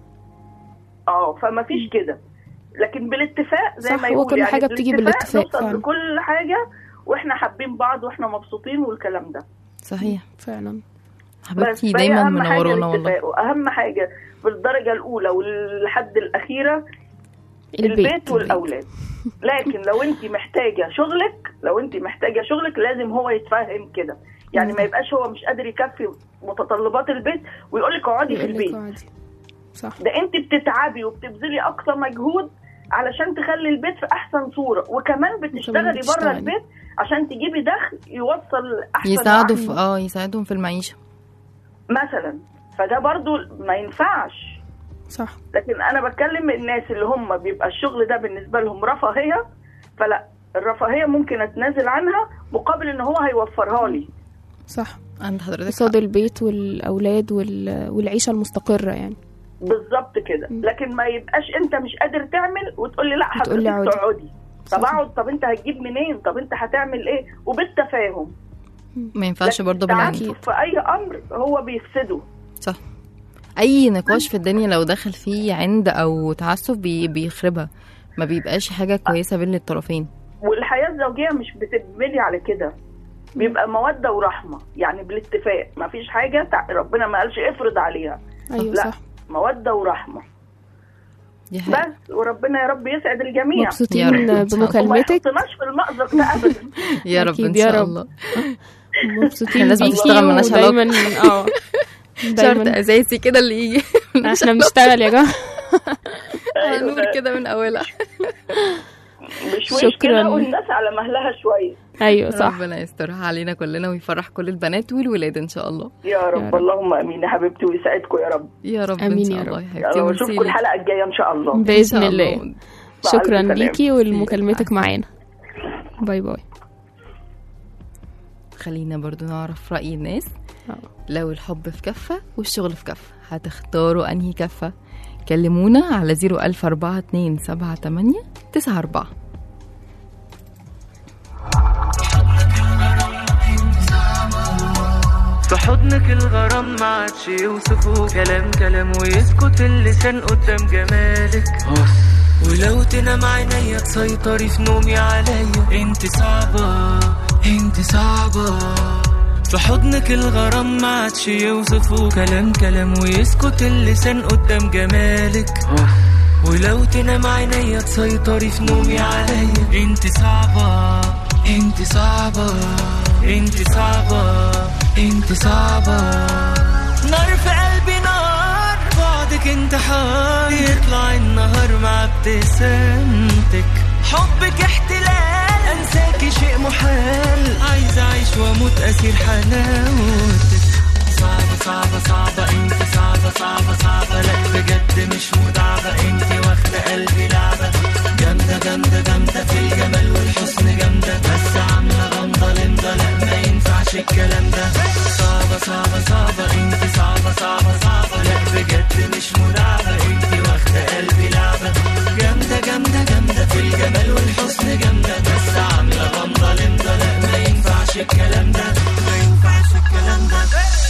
اه فما فيش كده لكن بالاتفاق زي صح، ما هو يقول كل يعني حاجة بتيجي بالاتفاق نوصل فعلا. لكل حاجه واحنا حابين بعض واحنا مبسوطين والكلام ده صحيح فعلا حبيبتي فهي دايما أهم حاجة منورانا والله الاتفاق، واهم حاجه في الدرجه الاولى والحد الاخيره البيت, البيت والاولاد لكن لو انت محتاجه شغلك لو انت محتاجه شغلك لازم هو يتفهم كده يعني ما يبقاش هو مش قادر يكفي متطلبات البيت ويقول لك اقعدي في يقول لك البيت عادي صح ده انت بتتعبي وبتبذلي اقصى مجهود علشان تخلي البيت في احسن صوره وكمان بتشتغلي بره بتشتغلي. البيت عشان تجيبي دخل يوصل احسن يساعدوا وأحسن. في اه يساعدهم في المعيشه مثلا فده برضو ما ينفعش صح لكن انا بتكلم الناس اللي هم بيبقى الشغل ده بالنسبه لهم رفاهيه فلا الرفاهيه ممكن اتنازل عنها مقابل ان هو هيوفرها لي صح عند حضرتك قصاد حق. البيت والأولاد وال... والعيشة المستقرة يعني بالظبط كده لكن ما يبقاش انت مش قادر تعمل وتقول لي لا وتقول لي حضرتك اقعدي. تقعدي طب صح. اقعد طب انت هتجيب منين طب انت هتعمل ايه وبالتفاهم ما ينفعش لكن برضه بالعند التعسف في اي امر هو بيفسده صح اي نقاش في الدنيا لو دخل فيه عند او تعسف بي بيخربها ما بيبقاش حاجه كويسه بين الطرفين والحياه الزوجيه مش بتبني على كده بيبقى موده ورحمه يعني بالاتفاق ما فيش حاجه تع- ربنا ما قالش افرض عليها أيوة لا صح موده ورحمه دي حقيقة بس وربنا يا رب يسعد الجميع يا مبسوطين رب إن شاء الله. وما بمكالمتك يحطناش في المأزق ده ابدا يا رب أكيد ان يا شاء رب. الله مبسوطين لازم بيكي تشتغل ملهاش علاقة. ودايما اه شرط دايما اساسي كده اللي يجي احنا بنشتغل يا جماعة هنقول كده من اولها مش وش شكراً. كده والناس على مهلها شويه ايوه صح ربنا يسترها علينا كلنا ويفرح كل البنات والولاد ان شاء الله يا رب, رب. اللهم امين يا حبيبتي ويسعدكم يا رب يا رب آمين ان يا شاء رب. الله يا حبيبتي يلا ونشوفكم وميرسي لك. الحلقه الجايه ان شاء الله إن بإذن شاء الله مع شكرا ألف سلامة. ليكي ولمكالمتك معانا باي باي خلينا برضو نعرف رأي الناس آه. لو الحب في كفة والشغل في كفة هتختاروا أنهي كفة كلمونا على 0042778 94 في حضنك الغرام ما عادش يوصفه كلام كلام ويسكت اللسان قدام جمالك ولو تنام عينيا تسيطري في نومي عليا انت صعبة انت صعبة في حضنك الغرام ما عادش يوصفه كلام كلام ويسكت اللسان قدام جمالك ولو تنام عينيا تسيطري في نومي عليا انت صعبة انت صعبة انت صعبة انت صعبة نار في قلبي نار بعدك انتحار يطلع النهار مع ابتسامتك حبك احتلال انساكي شيء محال عايز اعيش واموت اسير حلاوتك صعبة صعبة صعبة انت صعبة صعبة صعبة لا بجد مش مدعبة انت واخدة قلبي لعبة جامدة جامدة جامدة في الجمال والحسن جامدة بس عاملة غمضة لمضة لا ما ينفعش الكلام ده صعبة صعبة صعبة انت صعبة صعبة صعبة لا بجد مش مدعبة انت واخدة قلبي لعبة جامدة جامدة جامدة في الجمال والحسن جامدة بس عاملة غمضة لمضة لا ما ينفعش الكلام ده ما ينفعش الكلام ده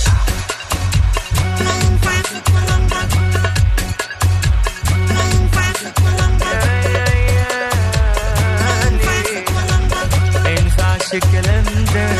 ينفعش الكلام ده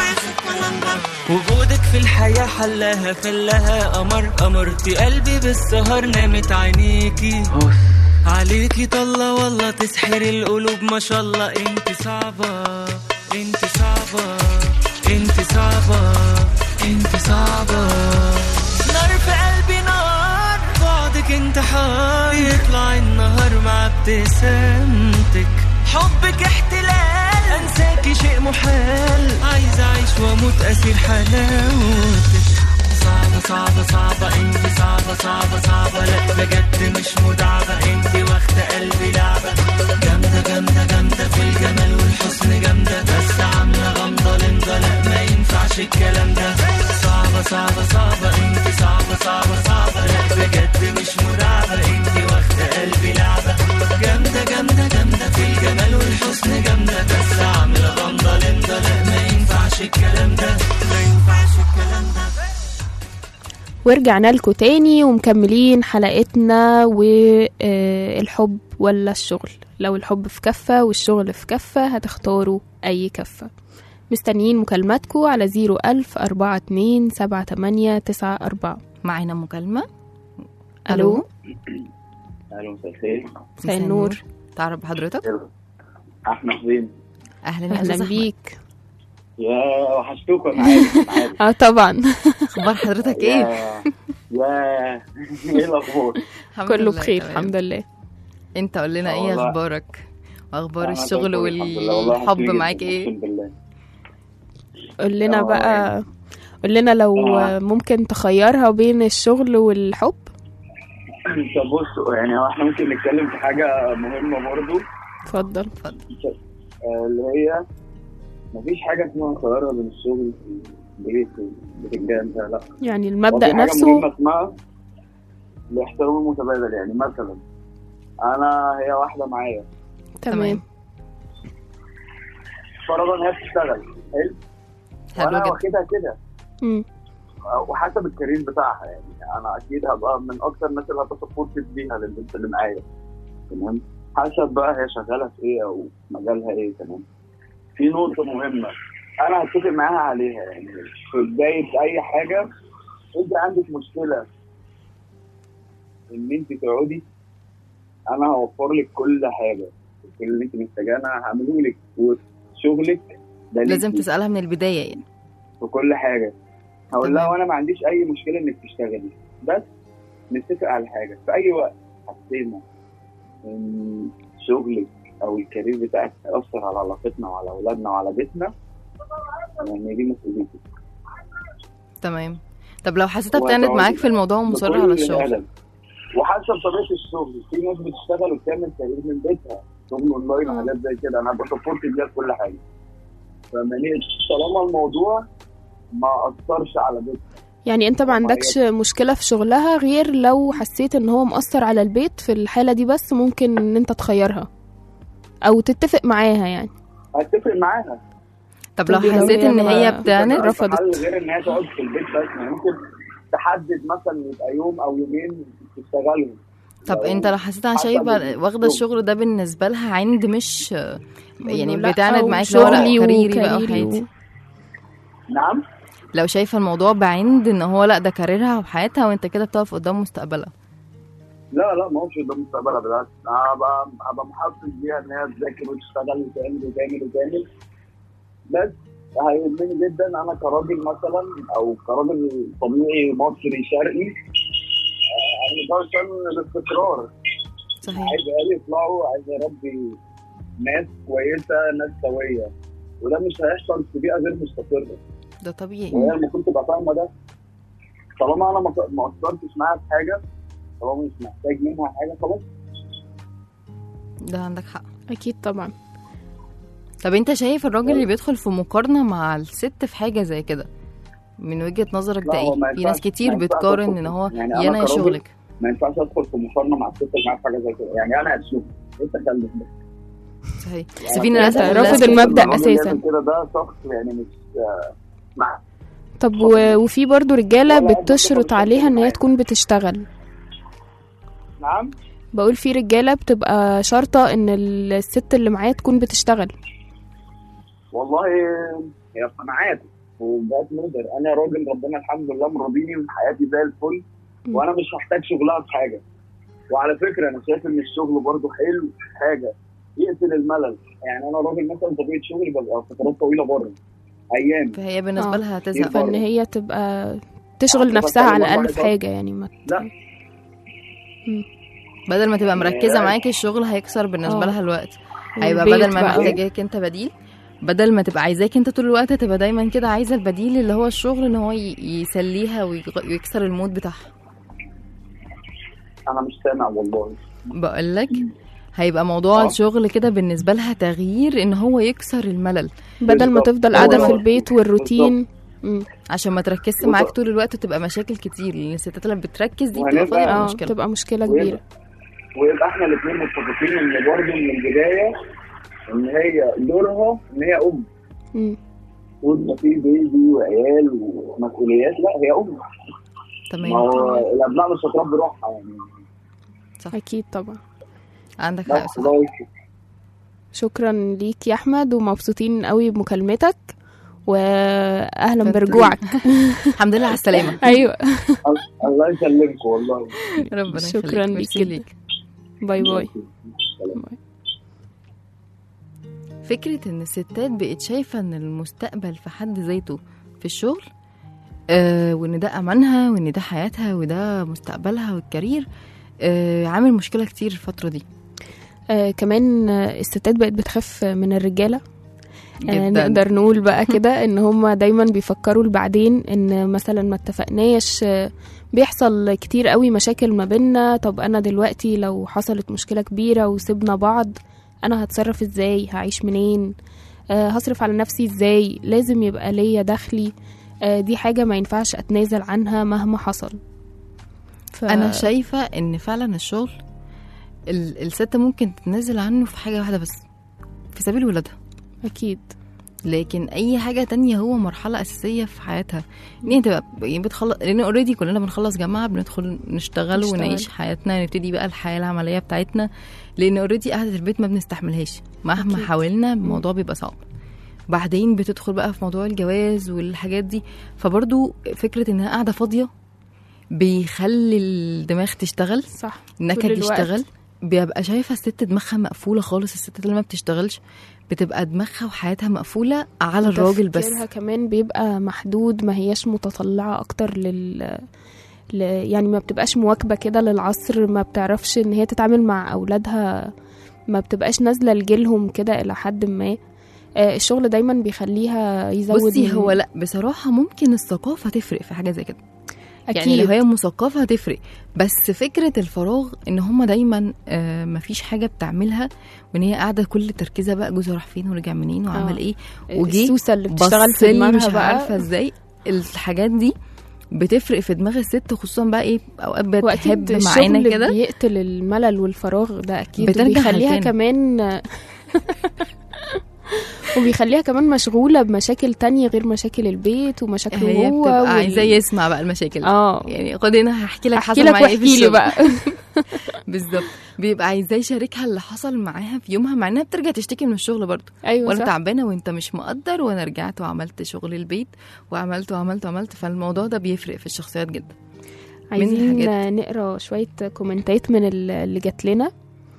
وجودك في الحياة حلاها خلاها قمر قمرتي قلبي بالسهر نامت عينيكي عليكي طلة والله تسحر القلوب ما شاء الله انت صعبة انت صعبة انت صعبة انت صعبة نار في قلبي نار بعدك انتحار يطلع النهار مع ابتسامتك حبك احتلال انساكي شيء محال عايز اعيش واموت اسير حلاوتك صعبة صعبة صعبة انت صعبة صعبة صعبة لا بجد مش مدعبة انت واخدة قلبي لعبة جامدة جامدة جامدة في الجمال والحسن جامدة بس عاملة غمضة لمضة لا ما ينفعش الكلام ده صعبة صعبة صعبة انت صعبة صعبة صعبة لا بجد مش مدعبة انت واخدة قلبي لعبة جامدة جامدة جامدة في الجمال والحسن جامدة بس عاملة غمضة لمضة لا ما ينفعش الكلام ده ما ينفعش الكلام ده ورجعنا لكم تاني ومكملين حلقتنا والحب ولا الشغل لو الحب في كفة والشغل في كفة هتختاروا أي كفة مستنيين مكالماتكم على زيرو ألف أربعة اتنين سبعة تمانية تسعة أربعة معانا مكالمة ألو الو مساء الخير مساء النور تعرف بحضرتك احمد زين اهلا يا أهلا استاذ أحمد. بيك يا وحشتوكم انا عارف أنا عارف. اه طبعا اخبار حضرتك ايه يا يا ايه الاخبار الحمد كله لله، بخير تمام. الحمد لله انت قول لنا ايه والله. اخبارك واخبار أنا الشغل كويس الحمد لله. والله والحب وحشتوني معاك جداً، ايه اقسم بالله قول لنا آه. بقى قول لنا لو آه. ممكن تخيرها بين الشغل والحب طب بص يعني هو احنا ممكن نتكلم في حاجه مهمه برضو اتفضل آه، اللي هي مفيش حاجه اسمها خيارها بين الشغل والبيت والبتنجان ده لا يعني هو المبدأ في حاجة نفسه مهمة اسمها الاحترام المتبادل يعني مثلا انا هي واحده معايا تمام فرضا هي بتشتغل حلو حلو وانا جدا واخدها كده مم. وحسب الكارير بتاعها يعني انا اكيد هبقى من اكتر الناس اللي هبقى سبورتد بيها للبنت اللي معايا تمام حسب بقى هي شغاله في ايه او مجالها ايه تمام في نقطه مهمه انا هتفق معاها عليها يعني في بدايه اي حاجه انت عندك مشكله ان انت تقعدي انا هوفر لك كل حاجه كل اللي انت محتاجاه انا هعمله لك وشغلك ده لازم ليكي. تسالها من البدايه يعني في كل حاجه هقول لها تمام. وانا ما عنديش اي مشكله انك تشتغلي بس نتفق على حاجه في اي وقت حسينا ان شغلك او الكارير بتاعك هيأثر على علاقتنا وعلى اولادنا وعلى بيتنا يعني دي مسؤوليتك تمام طب لو حسيتها وهتقعدي بتعند معاك في الموضوع ومصره بكل على الشغل الأدب. وحسب طبيعه الشغل في ناس بتشتغل وبتعمل كارير من بيتها شغل اونلاين آه. وحاجات زي كده انا بسبورت بيها في كل حاجه فماني طالما الموضوع ما اثرش على بيتها يعني انت ما عندكش مشكلة في شغلها غير لو حسيت ان هو مأثر على البيت في الحالة دي بس ممكن ان انت تخيرها او تتفق معاها يعني هتفق معاها طب لو طب لو حسيت هي ان ما- هي بتعند مش هتعرف رفضت. حل غير ان هي تقعد في البيت بس يعني ممكن تحدد مثلا يبقى يوم او يومين تشتغلهم طب لو انت لو حسيتها حسب شايفه واخده الشغل. الشغل ده بالنسبه لها عند مش يعني لا، بتعند أو معاك لو لا شغلي كاريري بقى وكاريري وحياتي نعم لو شايفه الموضوع بعند ان هو لا ده كاريرها وحياتها وانت كده بتقف قدام مستقبلها لا لا ما هوش ده مستقبلها بالعكس انا هبقى هبقى محفز بيها ان هي تذاكر وتشتغل وتعمل وتعمل وتعمل بس هيهمني جدا انا كراجل مثلا او كراجل طبيعي مصري شرقي آه، انا ده عشان الاستقرار صحيح عايز عيالي يطلعوا عايز اربي ناس كويسه ناس سويه وده مش هيحصل في بيئه غير مستقره ده طبيعي وهي المفروض تبقى فاهمه ده طالما انا ما- ما قصرتش معاها في حاجه طالما مش محتاج منها حاجه خلاص ده عندك حق اكيد طبعا طب انت شايف الراجل اللي بيدخل في مقارنه مع الست في حاجه زي كده من وجهه نظرك لا، ده هو ما ايه في ناس ينفعش- كتير ما ينفعش بتقارن أدخل ان في- هو يعني يا أنا انا يا كراجل شغلك ما ينفعش ادخل في مقارنه مع الست اللي معاها في حاجه زي كده يعني انا هتشوف انت خليك صحيح بس يعني في أنا ناس أنت شايف رافض إن المبدأ الراجل أساساً. يعمل كده ده شخص يعني مش آه، مع طب و... وفي برضو رجالة ولا أي بتشرط حاجة عليها ان هي معايا. تكون بتشتغل نعم بقول في رجالة بتبقى شرطة ان الست اللي معاها تكون بتشتغل والله هي قناعات وجهات نظر انا راجل ربنا الحمد لله مرضيني وحياتي زي الفل م. وانا مش هحتاج شغلها في حاجه وعلى فكره انا شايف ان الشغل برضو حلو في حاجه يقتل الملل يعني انا راجل مثلا طبيعه شغلي ببقى فترات طويله بره ايام فهي بالنسبه آه. لها هتزهق يبقى- فان هي تبقى تشغل هتبقى نفسها على والله الاقل في برضه. حاجة يعني ما لا بدل ما تبقى مركزه آه. معاك الشغل هيكسر بالنسبه آه. لها الوقت هيبقى البيت بدل ما بقى. محتاجاك انت بديل بدل ما تبقى عايزاك انت طول الوقت تبقى دايما كده عايزه البديل اللي هو الشغل ان هو ي- يسليها ويغ- ويكسر المود بتاعها انا مش سامع والله بقول لك هيبقى موضوع آه. الشغل كده بالنسبه لها تغيير ان هو يكسر الملل بدل ما بالظبط. تفضل قاعده في بالظبط. البيت والروتين مم. عشان ما تركزش بالظبط. معاك طول الوقت وتبقى مشاكل كتير لان الستات لما بتركز دي بتبقى وهنبقى- فاضيه اه مشكله تبقى مشكله ويبقى- كبيره ويبقى احنا الاثنين متفقين ان برضه من البدايه ان هي دورها ان هي ام مم. طول ما في بيبي وعيال ومسؤوليات لا هي ام ما تمام هو الابناء مش هتربي روحها يعني اكيد طبعا عندك حق بس صح الله يستر. شكرا ليك يا احمد ومبسوطين قوي بمكالمتك واهلا كنت- برجوعك الحمد لله على السلامه ايوه الله يسلمكم والله ربنا شكراً يخليك ليك ميرسي جدا. ليك باي باي فكرة إن الستات بقت شايفة إن المستقبل في حد ذاته في الشغل آه وإن ده أمانها وإن ده حياتها وده مستقبلها والكارير آه عامل مشكلة كتير الفترة دي آه كمان آه، الستات بقت بتخاف من الرجاله آه جدا نقدر نقول بقى كده ان هم دايما بيفكروا لبعدين ان مثلا ما اتفقناش آه، بيحصل كتير قوي مشاكل ما بينا طب انا دلوقتي لو حصلت مشكلة كبيرة وسيبنا بعض انا هتصرف ازاي هعيش منين آه هصرف على نفسي ازاي لازم يبقى ليا دخلي آه دي حاجة ما ينفعش اتنازل عنها مهما حصل ف... أنا شايفة إن فعلا الشغل ال- الست ممكن تتنازل عنه في حاجة واحدة بس في سبيل ولادها اكيد لكن اي حاجه تانية هو مرحله اساسيه في حياتها ان هي تبقى يعني بتخلص لان اوريدي كلنا بنخلص جامعه بندخل نشتغل نشتغل. ونعيش حياتنا نبتدي بقى الحياه العمليه بتاعتنا لان اوريدي قعده البيت ما بنستحملهاش مهما أكيد. حاولنا الموضوع بيبقى صعب بعدين بتدخل بقى في موضوع الجواز والحاجات دي فبرضو فكره انها قاعده فاضيه بيخلي الدماغ تشتغل صح النكد طول الوقت. يشتغل بيبقى شايفه الست دماغها مقفوله خالص الست اللي ما بتشتغلش بتبقى دماغها وحياتها مقفوله على الراجل بس تفكيرها كمان بيبقى محدود ما هياش متطلعة أكتر لل ل... يعني ما بتبقاش مواكبة كده للعصر ما بتعرفش إن هي تتعامل مع أولادها ما بتبقاش نازلة لجيلهم كده إلى حد ما آه، الشغل دايما بيخليها يزود بصي من- هو لا بصراحه ممكن الثقافه تفرق في حاجه زي كده أكيد يعني لو هي مثقفه هتفرق بس فكره الفراغ ان هما دايما آه مفيش حاجه بتعملها وان هي قاعده كل تركيزها بقى جوزها راح فين ورجع منين وعمل آه. ايه وجي السوسة اللي بتشتغل في بصلي دماغها مش بقى عارفه ازاي الحاجات دي بتفرق في دماغ الست خصوصا بقى ايه اوقات بتحب واكيد معانا الشغل كده بيقتل الملل والفراغ ده اكيد بترجع وبيخليها هلكانة. كمان وبيخليها كمان مشغولة بمشاكل تانية غير مشاكل البيت ومشاكله هي هو بتبقى وال- عايزاه يسمع بقى المشاكل اه يعني خد هنا هحكي لك احكي حصل لك معايا ايه في واحكي لي الشغل. بقى بالظبط بيبقى عايزاه يشاركها اللي حصل معاها في يومها مع انها بترجع تشتكي من الشغل برضه ايوه وانا صح تعبانه وانت مش مقدر وانا رجعت وعملت شغل البيت وعملت وعملت وعملت فالموضوع ده بيفرق في الشخصيات جدا عايزين الحاجات. نقرا شوية كومنتات من ال- اللي جات لنا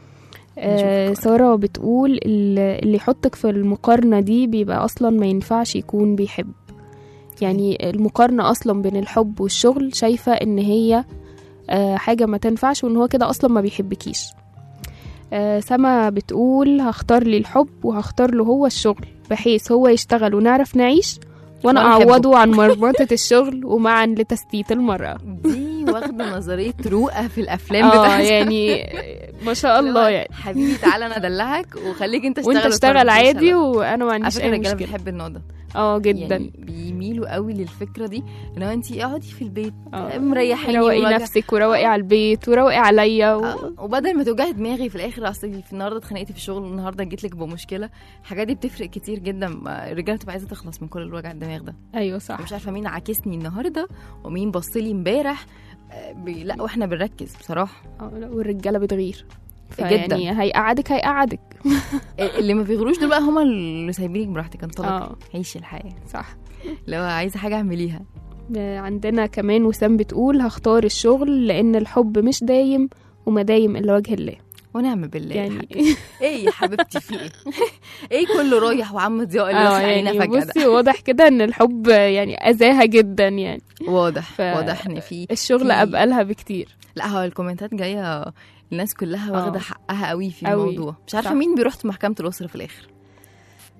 آه نشوف سارة بتقول ال- اللي يحطك في المقارنة دي بيبقى أصلا ما ينفعش يكون بيحب يعني المقارنة أصلا بين الحب والشغل شايفة إن هي آه حاجة ما تنفعش وإن هو كده أصلا ما بيحبكيش آه سما بتقول هختار لي الحب وهختار له هو الشغل بحيث هو يشتغل ونعرف نعيش وأنا وأنا أحبه. أعوضه عن مرمطة الشغل ومعا لتثبيت المرأة دي واخده نظريه رؤى في الافلام اه بتاعتها يعني ما شاء الله يعني حبيبي تعالى انا ادلعك وخليك انت اشتغل وانت واتفرج اشتغل في عادي الشغل. وانا ما على عنديش فكره اي الرجاله مشكله بتحب النوع ده اه جدا يعني بيميلوا قوي للفكره دي لو انت اقعدي في البيت آه. مريحيني روقي وراجع- نفسك وروقي على البيت وروقي عليا و... آه، وبدل ما توجعي دماغي في الاخر اصل في النهارده اتخانقتي في الشغل النهارده جيت لك بمشكله الحاجات دي بتفرق كتير جدا ما- الرجاله بتبقى عايزه تخلص من كل الوجع الدماغ ده ايوه صح مش عارفه مين عاكسني النهارده ومين بص لي امبارح آه، بي- لا واحنا بنركز بصراحه آه، لا، والرجاله بتغير جدا. فيعني هيقعدك هيقعدك اللي ما بيغروش دول بقى هما اللي سايبينك براحتك انطلقي اه عيشي الحياه صح لو عايزه حاجه اعمليها آه، عندنا كمان وسام بتقول هختار الشغل لان الحب مش دايم وما دايم الا وجه الله ونعم بالله يا يعني حاجة. ايه يا حبيبتي في ايه ايه كله رايح وعم ضياء اللي اه داخل علينا يعني فجاه ده بصي واضح كده ان الحب يعني اذاها جدا يعني واضح ف- واضح ان في الشغل في- ابقى لها بكتير لا هو الكومنتات جايه الناس كلها واخده آه. حقها قوي في قوي. الموضوع مش عارفه صح. مين بيروح محكمه الاسره في الاخر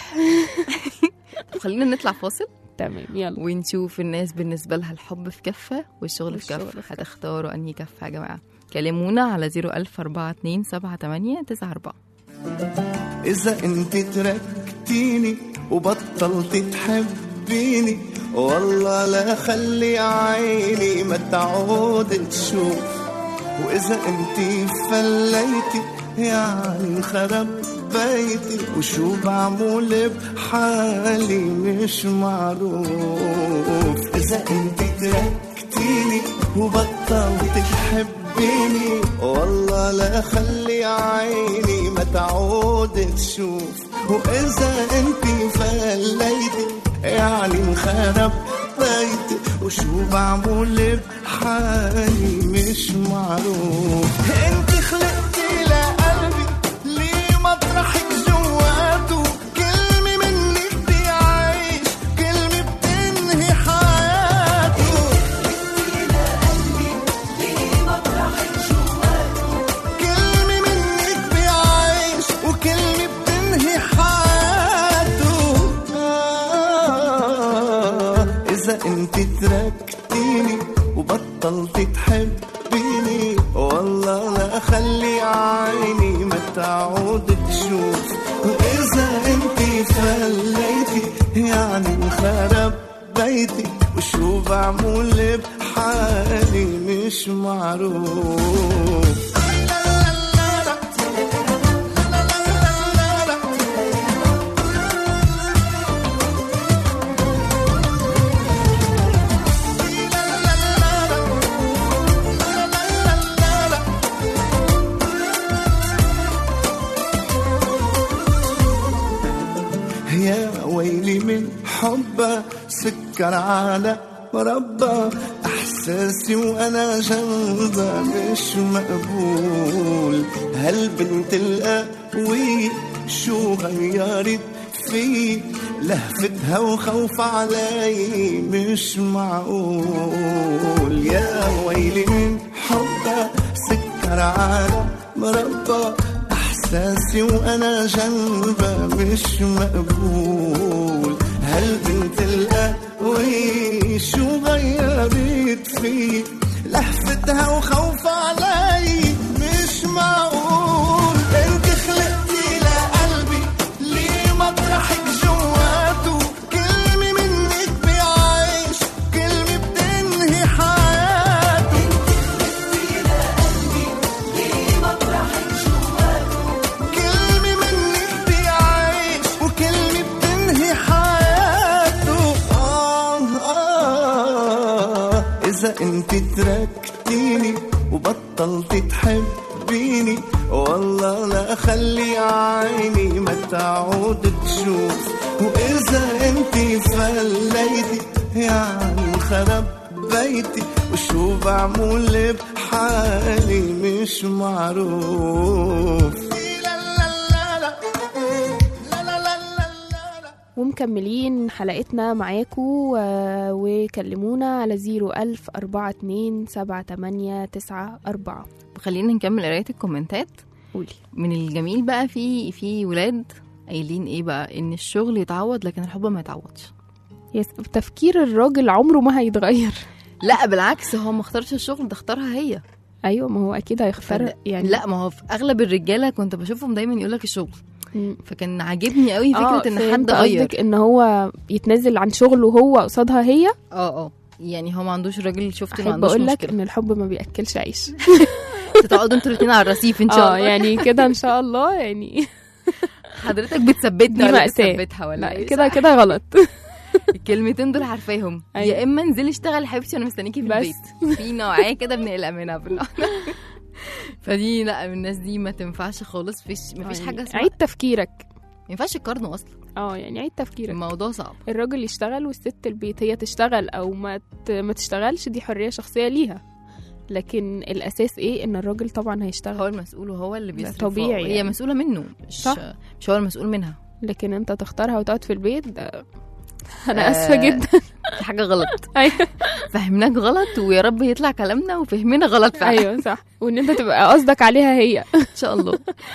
الصبح طب خلينا نطلع فاصل تمام يلا ونشوف الناس بالنسبة لها الحب في كفة والشغل في والشغل كفة في هتختاروا أنهي كفة يا جماعة كلمونا على 010427894 إذا أنت تركتيني وبطلت تحبيني والله لا خلي عيني ما تعود تشوف وإذا أنت فليتي يعني انخرب بيتي وشو بعمل بحالي مش معروف إذا أنت تركتيني وبطلت تحبيني والله لا خلي عيني ما تعود تشوف وإذا أنت فليتي يعني انخرب بيتي وشو بعمل بحالي مش معروف انت خلقتي لقلبي ليه مطرحك جواته كلمة منك بيعيش كلمة بتنهي حياته كلمة منك بيعيش وكلمة بتنهي حياته آه إذا أنت تركتيني وبطلت تحبيني والله لا خلي عيني ما تعود تشوف وإذا أنت فليتي يعني انخرب بيتي وشو بعمل بحالي مش معروف يا ويلي من حبه سكر على مربى احساسي وانا جنبها مش مقبول هالبنت القوية شو غيرت في لهفتها وخوف علي مش معقول يا ويلي من حبها سكر على مربى احساسي وانا جنبها مش مقبول هالبنت القوي شو غيرت في لهفتها وخوف علي مش معقول انت خلقتي لقلبي ليه مطرحك جواته كلمة منك بيعيش كلمة بتنهي حياته كلمة منك بيعيش وكلمة بتنهي حياته آه آه إذا أنت تركتيني وبطلت تحبيني والله لا خلي عيني ما تعود تشوف وإذا أنت فليتي يعني انخرب بيتي وشو بعمل بحالي مش معروف ومكملين حلقتنا معاكم آه، وكلمونا على زيرو ألف أربعة اتنين سبعة تمانية تسعة أربعة خلينا نكمل قراية الكومنتات قولي من الجميل بقى في في ولاد قايلين ايه بقى ان الشغل يتعوض لكن الحب ما يتعوضش يس تفكير الراجل عمره ما هيتغير لا بالعكس هو ما اختارش الشغل ده اختارها هي ايوه ما هو اكيد هيختار فد- يعني لا ما هو في اغلب الرجاله كنت بشوفهم دايما يقول لك الشغل مم. فكان عاجبني قوي آه، فكره ان فهمت حد غير قصدك ان هو يتنازل عن شغله هو قصادها هي اه اه يعني هو ما عندوش راجل شفت ما احب عندوش اقول لك مشكله ان الحب ما بياكلش عيش تقعدوا انتوا الاثنين على الرصيف ان شاء اه الله يعني كده ان شاء الله يعني حضرتك بتثبتنا دي ولا مأساة. بتثبتها ولا لا إيه؟ كده كده غلط الكلمتين دول عارفاهم أيوة. يا اما انزلي اشتغلي يا حبيبتي وانا مستنيكي في بس. البيت في نوعيه كده بنقلق منها في النوع- فدي لا من الناس دي ما تنفعش خالص فيش مفيش يعني حاجه اسمها عيد تفكيرك ما ينفعش يقارنوا اصلا اه يعني عيد تفكيرك الموضوع صعب الراجل يشتغل والست البيت هي تشتغل او ما ت- ما تشتغلش دي حريه شخصيه ليها لكن الاساس ايه ان الراجل طبعا هو هيشتغل المسؤول وهو اللي ده بيصرف طبيعي هي يعني. مسؤوله منه مش صح. مش هو المسؤول منها لكن انت تختارها وتقعد في البيت ده انا آه، اسفه جدا في حاجه غلط ايوه فهمناك غلط ويا رب يطلع كلامنا وفهمنا غلط فعلا ايوه صح وان انت تبقى قصدك عليها هي ان شاء الله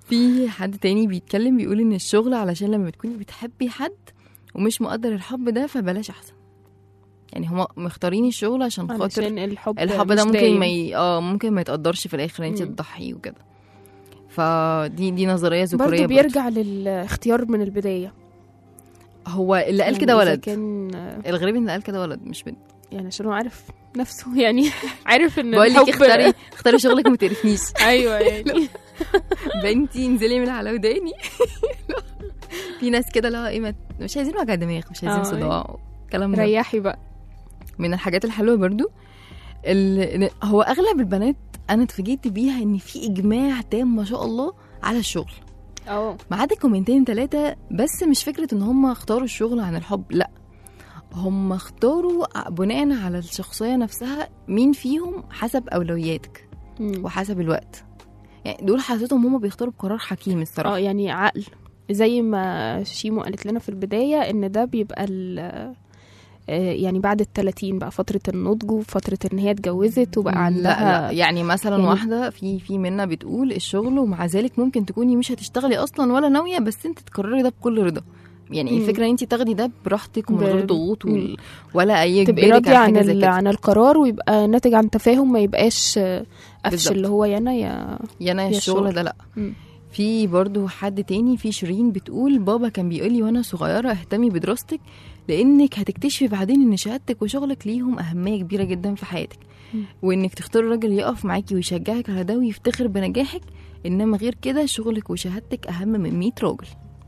في حد تاني بيتكلم بيقول ان الشغل علشان لما بتكوني بتحبي حد ومش مقدر الحب ده فبلاش احسن يعني هما مختارين الشغل عشان خاطر علشان الحب الحب مش ده ممكن دايم. ما ي... اه ممكن ما يتقدرش في الاخر انت مم. تضحي وكده فدي دي نظريه ذكوريه برضه برضه. بيرجع للاختيار من البدايه هو اللي قال يعني كده إذا ولد كان الغريب ان اللي قال كده ولد مش بنت يعني عشان هو عارف نفسه يعني عارف ان بقول لك الحب اختاري اختاري شغلك وما تقرفنيش ايوه يعني بنتي انزلي من على وداني في ناس كده اللي هو ايه ما- مش عايزين وجع دماغ مش عايزين آه، صداع الكلام ده ريحي بقى من الحاجات الحلوه برضو ال... هو اغلب البنات انا اتفاجئت بيها ان في اجماع تام ما شاء الله على الشغل اه ما عدا كومنتين ثلاثه بس مش فكره ان هم اختاروا الشغل عن الحب لا هم اختاروا بناء على الشخصيه نفسها مين فيهم حسب اولوياتك مم. وحسب الوقت يعني دول حسيتهم هم بيختاروا بقرار حكيم الصراحه اه يعني عقل زي ما شيمو قالت لنا في البداية ان ده بيبقى ال آه، يعني بعد التلاتين بقى فترة النضج وفترة ان هي اتجوزت وبقى عندها لا لا يعني مثلا يعني- واحده في في منا بتقول الشغل ومع ذلك ممكن تكوني مش هتشتغلي اصلا ولا ناويه بس انت تقرري ده بكل رضا يعني مم. الفكره ان انت تاخدي ده براحتك ومن ب- غير ضغوط مم. وال... ولا اي تبقي إجبارك راضية على عن حاجة زي ال- كده. عن القرار ويبقى ناتج عن تفاهم ما يبقاش آه، قفش بالظبط. اللي هو يا انا يا يا انا يا الشغل الشغل. ده لا مم. في برضو حد تاني في شيرين بتقول بابا كان بيقول لي وانا صغيره اهتمي بدراستك لانك هتكتشفي بعدين ان شهادتك وشغلك ليهم اهميه كبيره جدا في حياتك مم. وانك تختاري راجل يقف معاكي ويشجعك على ده ويفتخر بنجاحك انما غير كده شغلك وشهادتك اهم من 100 راجل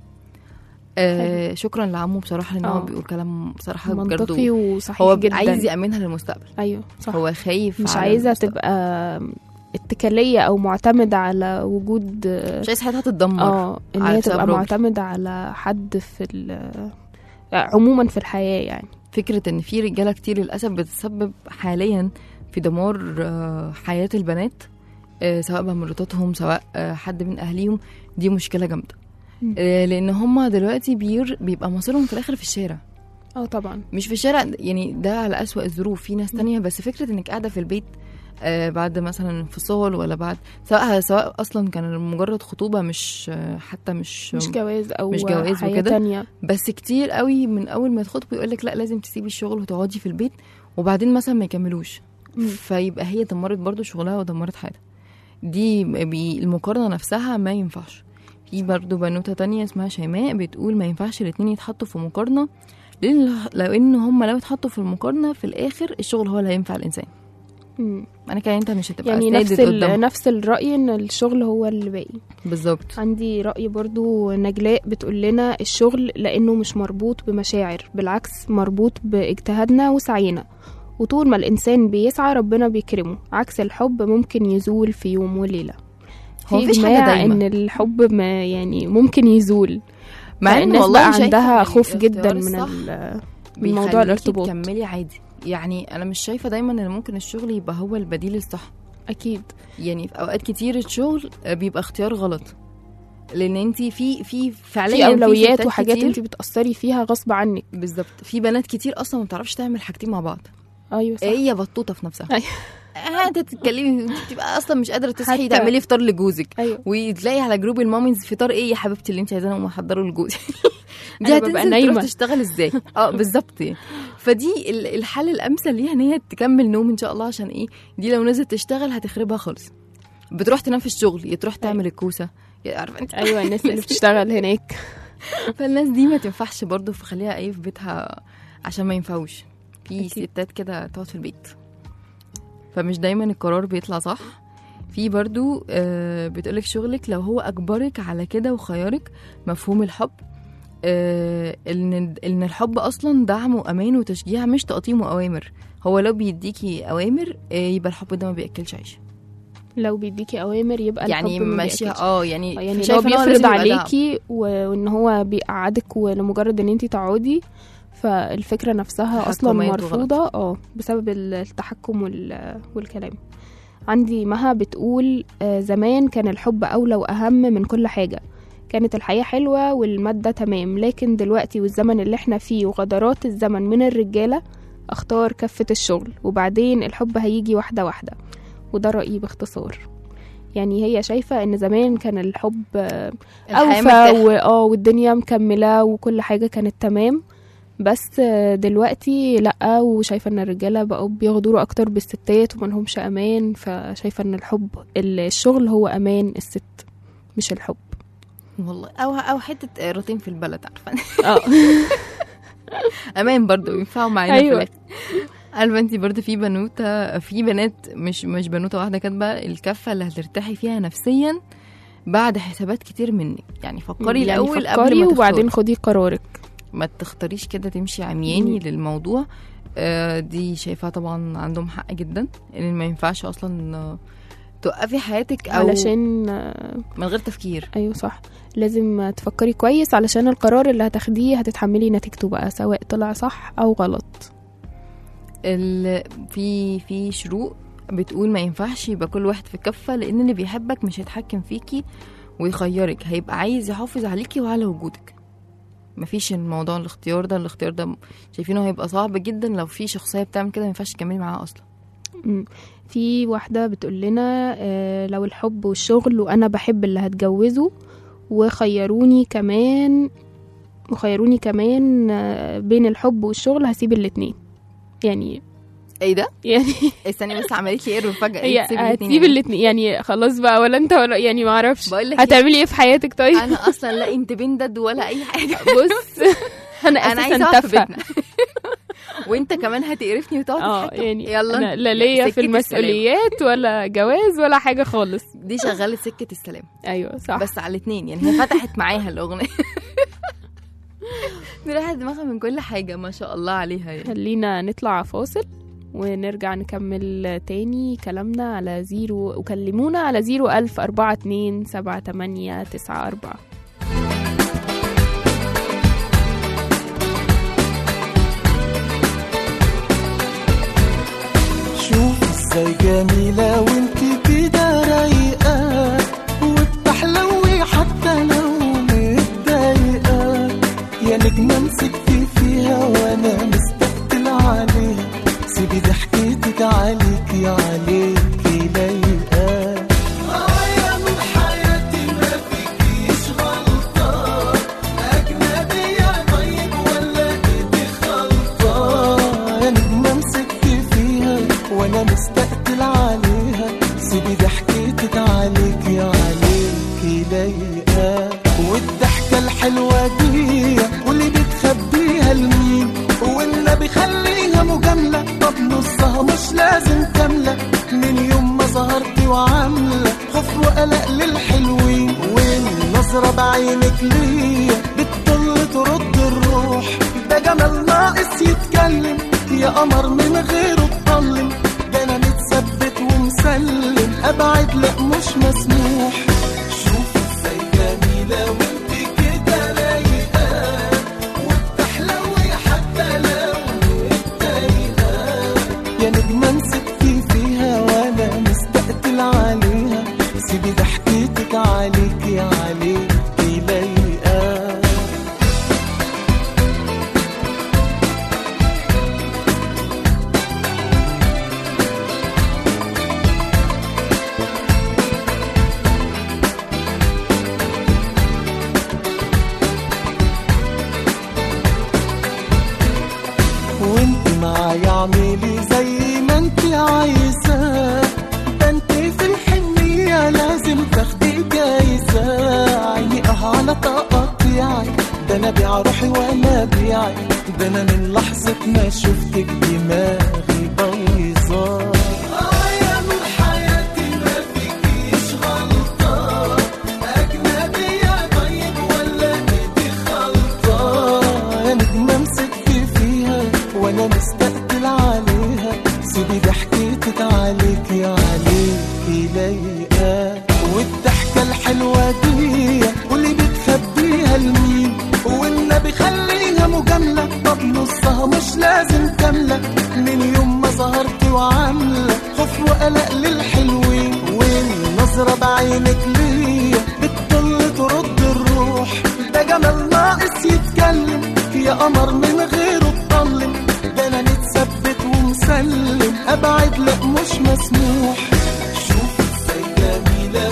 آه شكرا لعمو بصراحه لان هو آه. بيقول كلام بصراحه منطقي بجد وصحيح هو جدا عايز يامنها للمستقبل ايوه صح هو خايف مش على عايزة المستقبل. تبقى اتكالية او معتمدة على وجود مش عايز حياتها تتدمر اه ان على هي بسبب تبقى راجل. معتمدة على حد في ال- عموما في الحياة يعني فكرة ان في رجالة كتير للأسف بتسبب حاليا في دمار آه، حياة البنات آه، سواء بمراتاتهم سواء آه، حد من أهليهم دي مشكلة جامدة مم. آه، لأن هما دلوقتي بير بيبقى مصيرهم في الآخر في الشارع اه طبعا مش في الشارع يعني ده على أسوأ الظروف في ناس تانية بس فكرة انك قاعدة في البيت آه، بعد مثلا انفصال ولا بعد سواء سواء اصلا كان مجرد خطوبه مش آه، حتى مش مش جواز او مش جواز حياة وكده. تانية بس كتير قوي من اول ما تخطبوا يقول لك لا لازم تسيبي الشغل وتقعدي في البيت وبعدين مثلا ما يكملوش مم. فيبقى هي دمرت برضو شغلها ودمرت حياتها دي بي المقارنه نفسها ما ينفعش في برضو بنوته تانية اسمها شيماء بتقول ما ينفعش الاتنين يتحطوا في مقارنه لان لو ان هم لو اتحطوا في المقارنه في الاخر الشغل هو اللي هينفع الانسان مم. انا كان انت مش هتبقى يعني سنادد نفس ال- قدامهم. نفس الرأي ان الشغل هو اللي باقي بالظبط عندي رأي برضو نجلاء بتقول لنا الشغل لأنه مش مربوط بمشاعر بالعكس مربوط باجتهادنا وسعينا وطول ما الإنسان بيسعى ربنا بيكرمه عكس الحب ممكن يزول في يوم وليلة هو في مفيش حاجة إجماع دايمة. إن الحب ما يعني ممكن يزول مع ان الناس والله بقى شايفة عندها إن خوف الاختيار جدا من الصح ال- من موضوع بيخليكي الارتباط تكملي عادي يعني انا مش شايفه دايما ان ممكن الشغل يبقى هو البديل الصح أكيد يعني في اوقات كتير الشغل بيبقى اختيار غلط لان انت في في فعليا في أولويات ستات وحاجات كتير- أنت بتأثري فيها غصب عنك بالظبط في بنات كتير اصلا ما بتعرفش تعمل حاجتين مع بعض أيوة صح هي بطوطه في نفسها أيوة. قاعده تتكلمي انت بتبقى اصلا مش قادره تصحي حتى- تعملي فطار لجوزك أيوة وتلاقي على جروب الماميز فطار ايه يا حبيبتي اللي انت عايزاه احضره لجوزي دي أنا ببقى هتنزل نايمة. تروح تشتغل ازاي اه بالظبط يعني. فدي ال- الحل الامثل ليها ان هي تكمل نوم ان شاء الله عشان ايه دي لو نزلت تشتغل هتخربها خالص بتروح تنام في الشغل يا تروح تعمل الكوسه يا عارفه انت أيوة الناس اللي بتشتغل هناك فالناس دي ما تنفعش برضه فخليها ايه في بيتها عشان ما ينفعوش في أكيد. ستات كده تقعد في البيت فمش دايما القرار بيطلع صح في برضو آه بتقولك شغلك لو هو أجبرك على كده وخيرك مفهوم الحب آه ان ان الحب اصلا دعم وامان وتشجيع مش تقطيم واوامر هو لو بيديكي اوامر آه يبقى الحب ده ما بياكلش عيش لو بيديكي أوامر يبقى يعني الحب ما ماشيه بيأكلش. اه يعني يعني لو شايفة إن هو بيفرض لازم يبقى دعم. عليكي و- وان هو بيقعدك ولمجرد ان انت تقعدي فالفكره نفسها اصلا تحكمات مرفوضه اه بسبب ال- التحكم وال- والكلام عندي مها بتقول آه، زمان كان الحب اولى واهم من كل حاجه كانت الحياه حلوه والماده تمام لكن دلوقتي والزمن اللي احنا فيه وغدرات الزمن من الرجاله اختار كفه الشغل وبعدين الحب هيجي واحده واحده وده رايي باختصار يعني هي شايفة ان زمان كان الحب آه، الحياة اوفى مرتاحة. و- اه والدنيا مكملة وكل حاجة كانت تمام بس آه، دلوقتي لأ وشايفة ان الرجالة بقوا بيغدروا اكتر بالستات ومنهمش امان فشايفة ان الحب الشغل هو امان الست مش الحب والله او او حته قيراطين في البلد عارفه اه امان برضو ينفعوا معانا في أيوة. الاخر عارفه انت برضو في بنوته في بنات مش مش بنوته واحده كاتبه الكفه اللي هترتاحي فيها نفسيا بعد حسابات كتير منك يعني فكري يعني الاول فكري قبل ما وبعدين تختاري. خدي قرارك ما تختاريش كده تمشي عمياني مم. للموضوع آه، دي شايفاها طبعا عندهم حق جدا ان ما ينفعش اصلا آه، توقفي حياتك او علشان آه، من غير تفكير ايوه صح لازم تفكري كويس علشان القرار اللي هتاخديه هتتحملي نتيجته بقى سواء طلع صح او غلط ال... في في شروق بتقول ما ينفعش يبقى كل واحد في كفة لأن اللي بيحبك مش هيتحكم فيكي ويخيرك هيبقى عايز يحافظ عليكي وعلى وجودك مفيش الموضوع الاختيار ده الاختيار ده شايفينه هيبقى صعب جدا لو في شخصية بتعمل كده ما ينفعش تكملي معاها أصلا مم. في واحدة بتقول لنا آه، لو الحب والشغل وأنا بحب اللي هتجوزه وخيروني كمان وخيروني كمان آه، بين الحب والشغل هسيب الاتنين يعني ايه ده؟ يعني استني بس عملت لي ايرور فجأة هي إيه تسيبي الاتنين هتسيب يعني؟ الاتنين يعني خلاص بقى ولا انت ولا يعني معرفش بقول لك إيه؟ هتعملي ايه في حياتك طيب أنا أصلا لا أنت بندد ولا أي حاجة بص انا أنا عايزة اساسا أقعد في تافهه بيتنا وأنت كمان هتقرفني وتقعد اه في حتة يعني يلا أنا لا يا ليا سكة في السلام. المسؤوليات ولا جواز ولا حاجه خالص دي شغالة سكة السلام ايوه صح بس على الاثنين يعني هي فتحت معاها الاغنيه دي راحت دماغها من كل حاجه ما شاء الله عليها يعني خلينا نطلع فاصل ونرجع نكمل تاني كلامنا على زيرو وكلمونا على زيرو ألف أربعة اتنين سبعة تمانية تسعة أربعة شوف ازاي جميلة وانت كده رايقة وبتحلوي حتى لو متضايقة يا نجمة مسكتي فيها وانا مستقتل عليها سيبي ضحكتك عليكي عليكي لايقة اه يا من حياتي ما فيكيش غلطة أجنبية طيب ولا إيدي خلطة يا نجمة مسكتي فيها وأنا مستقتل عليها سيبي ضحكتك عليكي عليكي لايقة والضحكة الحلوة دي واللي بتخبيها لمين والنبي خليها مجاملة طب نصها مش لازم كاملة من يوم ما ظهرتي وعاملة خوف وقلق للحلوين والنظرة بعينك ليا بتطل ترد الروح ده جمال ناقص يتكلم يا قمر من غيره تضلم ده انا متثبت ومسلم ابعد لا مش مسموح شوف ازاي جميلة وانت كده رايقة وبتحلوي حتى لو متضايقة يا نجمة مسكتي فيها وانا مستقتل عليها سيبي ضحكتك عليكي عليكي لايقة وانت معايا اعملي زي ما انت عايزة ده انت في الحنية لازم تاخدي جايزة عيني اه على تقطيعك ده انا بيع روحي وانا بيعك ده انا من لحظة ما شفتك دماغي بايظة اه يا من حياتي ما فيكيش غلطة أجنبية طيب ولا إيدي خلطة يا نجمة مسكتي فيها وأنا مستقتل عليها سيبي ضحكتك عليكي عليكي لايقة والضحكة الحلوة دي واللي بتخبيها لمين والنبي خليها مجاملة طب نصها مش لازم كاملة من يوم ما ظهرتي وعاملة خوف وقلق للحلوين والنظرة بعينك ليا بتطل ترد الروح ده جمال ناقص يتكلم يا قمر من غيره تضلم ده انا متثبت ومسلم ابعد لا مش مسموح شوف ازاي جميلة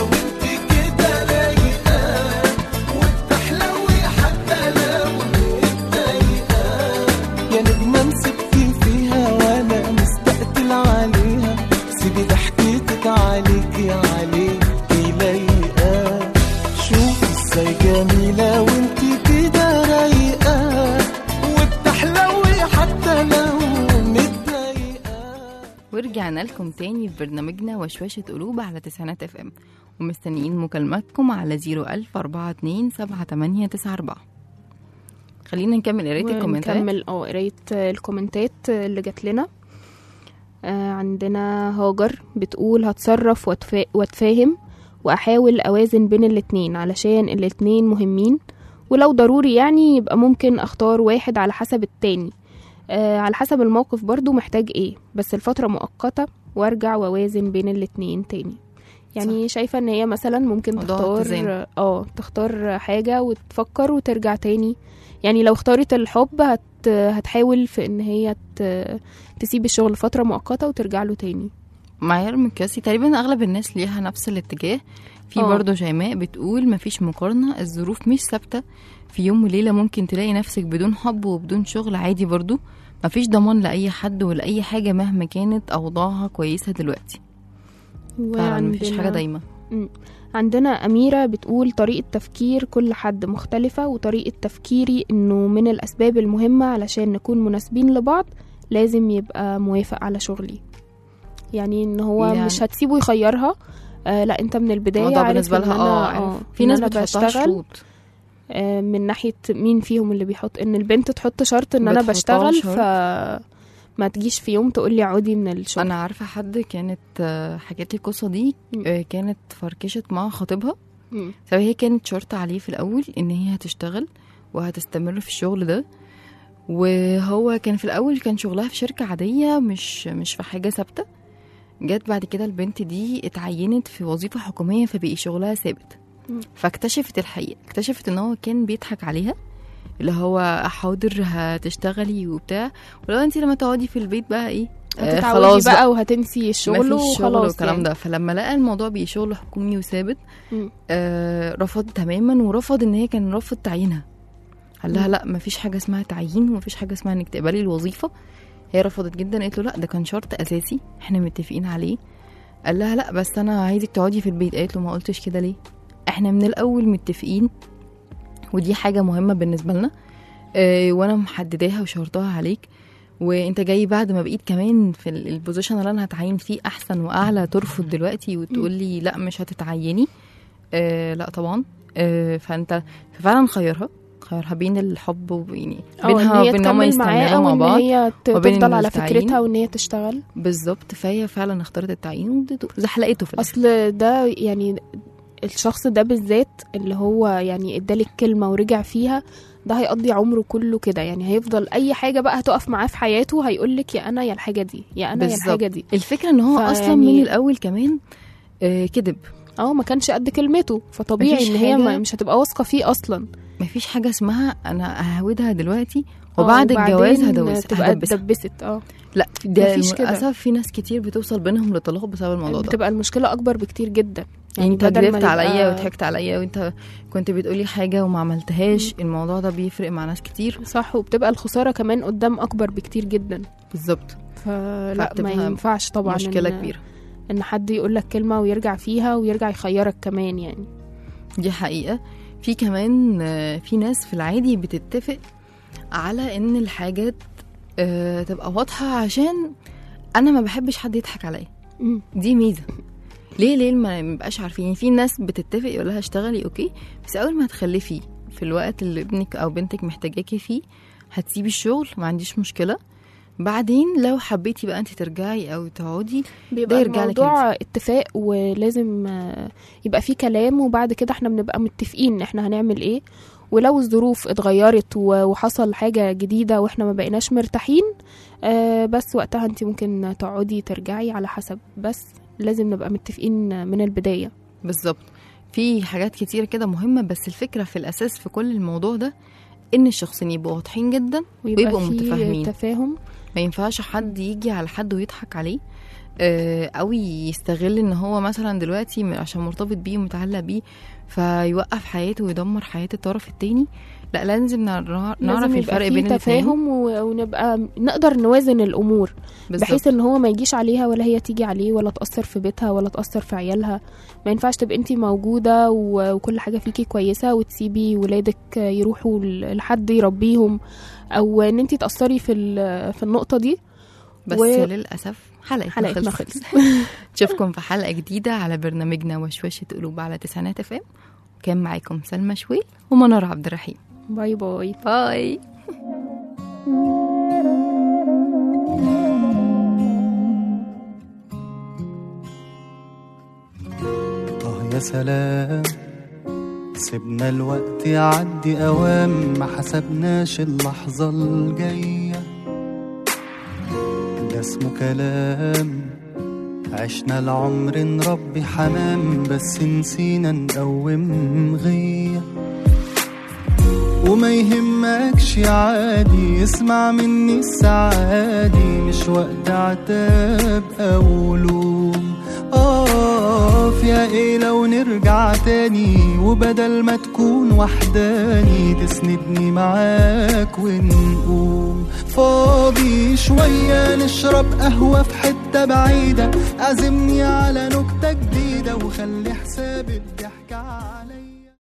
ورجعنا لكم تاني في برنامجنا وشواشة قلوب على تسعينات اف ام ومستنيين مكالماتكم على 01000 42 7894 خلينا نكمل قراية الكومنتات ونكمل اه قراية الكومنتات اللي جات لنا آه، عندنا هاجر بتقول هتصرف واتفا- واتفاهم واحاول اوازن بين الاتنين علشان الاتنين مهمين ولو ضروري يعني يبقى ممكن اختار واحد على حسب التاني آه على حسب الموقف برضو محتاج ايه بس الفترة مؤقتة وارجع واوازن بين الاتنين تاني يعني صح. شايفة ان هي مثلا ممكن موضوع تختار اتزان. اه تختار حاجة وتفكر وترجع تاني يعني لو اختارت الحب هت هتحاول في ان هي ت- تسيب الشغل فترة مؤقتة وترجع له تاني معيار مكاسي تقريبا اغلب الناس ليها نفس الاتجاه في اه. برضه شيماء بتقول مفيش مقارنة الظروف مش ثابتة في يوم وليلة ممكن تلاقي نفسك بدون حب وبدون شغل عادي برضه مفيش ضمان لأي حد ولأي حاجة مهما كانت أوضاعها كويسة دلوقتي فعلا مفيش حاجة دايما عندنا أميرة بتقول طريقة تفكير كل حد مختلفة وطريقة تفكيري إنه من الأسباب المهمة علشان نكون مناسبين لبعض لازم يبقى موافق على شغلي يعني إن هو يعني- يعني مش هتسيبه يخيرها آه لا انت من البدايه الموضوع عارف بالنسبة إن لها أنا- اه عارف. في إن ناس أنا بتحطها بشتغل شروط آه، من ناحيه مين فيهم اللي بيحط ان البنت تحط شرط ان انا بتحطها بشتغل شرط. ف ما تجيش في يوم تقول لي عودي من الشغل انا عارفه حد كانت آه، حكت لي القصه دي مم. آه، كانت فركشت مع خطيبها مم. فهي كانت شرط عليه في الاول ان هي هتشتغل وهتستمر في الشغل ده وهو كان في الاول كان شغلها في شركه عاديه مش مش في حاجه ثابته جت بعد كده البنت دي اتعينت في وظيفه حكوميه فبقي شغلها ثابت مم. فاكتشفت الحقيقه اكتشفت ان هو كان بيضحك عليها اللي هو حاضر هتشتغلي وبتاع ولو انت لما تقعدي في البيت بقى ايه آه، هتتعودي بقى وهتنسي الشغل مفيش شغل وخلاص والكلام يعني. ده فلما لقى الموضوع بيه شغل حكومي وثابت مم. آه رفض تماما ورفض ان هي كان رفض تعيينها قال لها مم. لا مفيش حاجه اسمها تعيين ومفيش حاجه اسمها انك تقبلي الوظيفه هي رفضت جدا قالت له لا ده كان شرط اساسي احنا متفقين عليه قال لها لا بس انا عايزك تقعدي في البيت قالت له ما قلتش كده ليه احنا من الاول متفقين ودي حاجه مهمه بالنسبه لنا آه وانا محدداها وشرطها عليك وانت جاي بعد ما بقيت كمان في ال- البوزيشن اللي انا هتعين فيه احسن واعلى ترفض دلوقتي وتقول لي لا مش هتتعيني آه لا طبعا آه فانت فعلا خيرها خيرها بين الحب وبين أو إن بينها هي وبين ان هم تكمل معاه يستمروا او مع ان بعض هي ت- وبين تفضل على التعيين. فكرتها وان هي تشتغل بالظبط فهي فعلا اختارت التعيين وزحلقته في الاخر اصل ده يعني الشخص ده بالذات اللي هو يعني ادالك كلمه ورجع فيها ده هيقضي عمره كله كده يعني هيفضل اي حاجه بقى هتقف معاه في حياته هيقولك يا انا يا الحاجه دي يا انا يا بالظبط. الحاجه دي الفكره ان هو اصلا فيعني- من الاول كمان آه كذب اه ما كانش قد كلمته فطبيعي مفيش ان هي ما- حاجة- مش هتبقى واثقه فيه اصلا مفيش حاجه اسمها انا ههودها دلوقتي آه، وبعد الجواز وبعدين هدوس تبقى هدبسها اتدبست اه لا ده مفيش كده. للاسف في ناس كتير بتوصل بينهم لطلاق بسبب الموضوع ده بتبقى المشكله اكبر بكتير جدا يعني انت بدل ما كذبت عليا يبقى- وضحكت عليا وانت كنت بتقولي حاجه وما عملتهاش الموضوع ده بيفرق مع ناس كتير صح وبتبقى الخساره كمان قدام اكبر بكتير جدا بالظبط فلا ما فبتبقى ينفعش طبعا مشكله إن- كبيره ان حد يقول لك كلمه ويرجع فيها ويرجع يخيرك كمان يعني دي حقيقه في كمان آه، في ناس في العادي بتتفق على ان الحاجات آه، تبقى واضحه عشان انا ما بحبش حد يضحك عليا مم. دي ميزه ليه ليه ما نبقاش عارفين يعني في ناس بتتفق يقول لها اشتغلي اوكي بس اول ما هتخلفي في الوقت اللي ابنك او بنتك محتاجاكي فيه هتسيبي الشغل ما عنديش مشكله بعدين لو حبيتي بقى انت ترجعي او تقعدي بيبقى يرجع لك الموضوع اتفاق ولازم آه، يبقى فيه كلام وبعد كده احنا بنبقى متفقين ان احنا هنعمل ايه ولو الظروف اتغيرت و- وحصل حاجة جديدة واحنا ما بقيناش مرتاحين آه، بس وقتها انت ممكن تقعدي ترجعي على حسب بس لازم نبقى متفقين من البداية بالظبط في حاجات كتير كده مهمه بس الفكره في الاساس في كل الموضوع ده ان الشخصين يبقوا واضحين جدا ويبقى ويبقوا فيه متفاهمين. تفاهم ما ينفعش حد يجي على حد ويضحك عليه آه، او يستغل ان هو مثلا دلوقتي م- عشان مرتبط بيه ومتعلق بيه فيوقف حياته ويدمر حياة الطرف التاني لا لازم نعر- نعرف لازم يبقى الفرق فيه بين الاثنين تفاهم و- ونبقى نقدر نوازن الامور بحيث ان هو ما يجيش عليها ولا هي تيجي عليه ولا تأثر في بيتها ولا تأثر في عيالها ما ينفعش تبقى انتي موجودة و- وكل حاجة فيكي كويسة وتسيبي ولادك يروحوا ل- لحد يربيهم او ان انتي تأثري في ال- في النقطة دي بس و- للاسف حلقتنا, حلقتنا خلصت خلصت نشوفكم في حلقه جديده على برنامجنا وشوشه قلوب على تسعينات اف ام كان معاكم سلمى شويل ومنار عبد الرحيم باي باي باي آه يا سلام سيبنا الوقت يعدي أوام ما حسبناش اللحظة الجاية ده اسمه كلام عشنا العمر نربي حمام بس نسينا نقوم غيه وما يهمكش عادي اسمع مني السعادي مش وقت عتاب او لوم اقف يا ايه لو نرجع تاني وبدل ما تكون وحداني تسندني معاك ونقوم فاضي شوية نشرب قهوة في حتة بعيدة عزمني على نكتة جديدة وخلي حساب الضحك عليا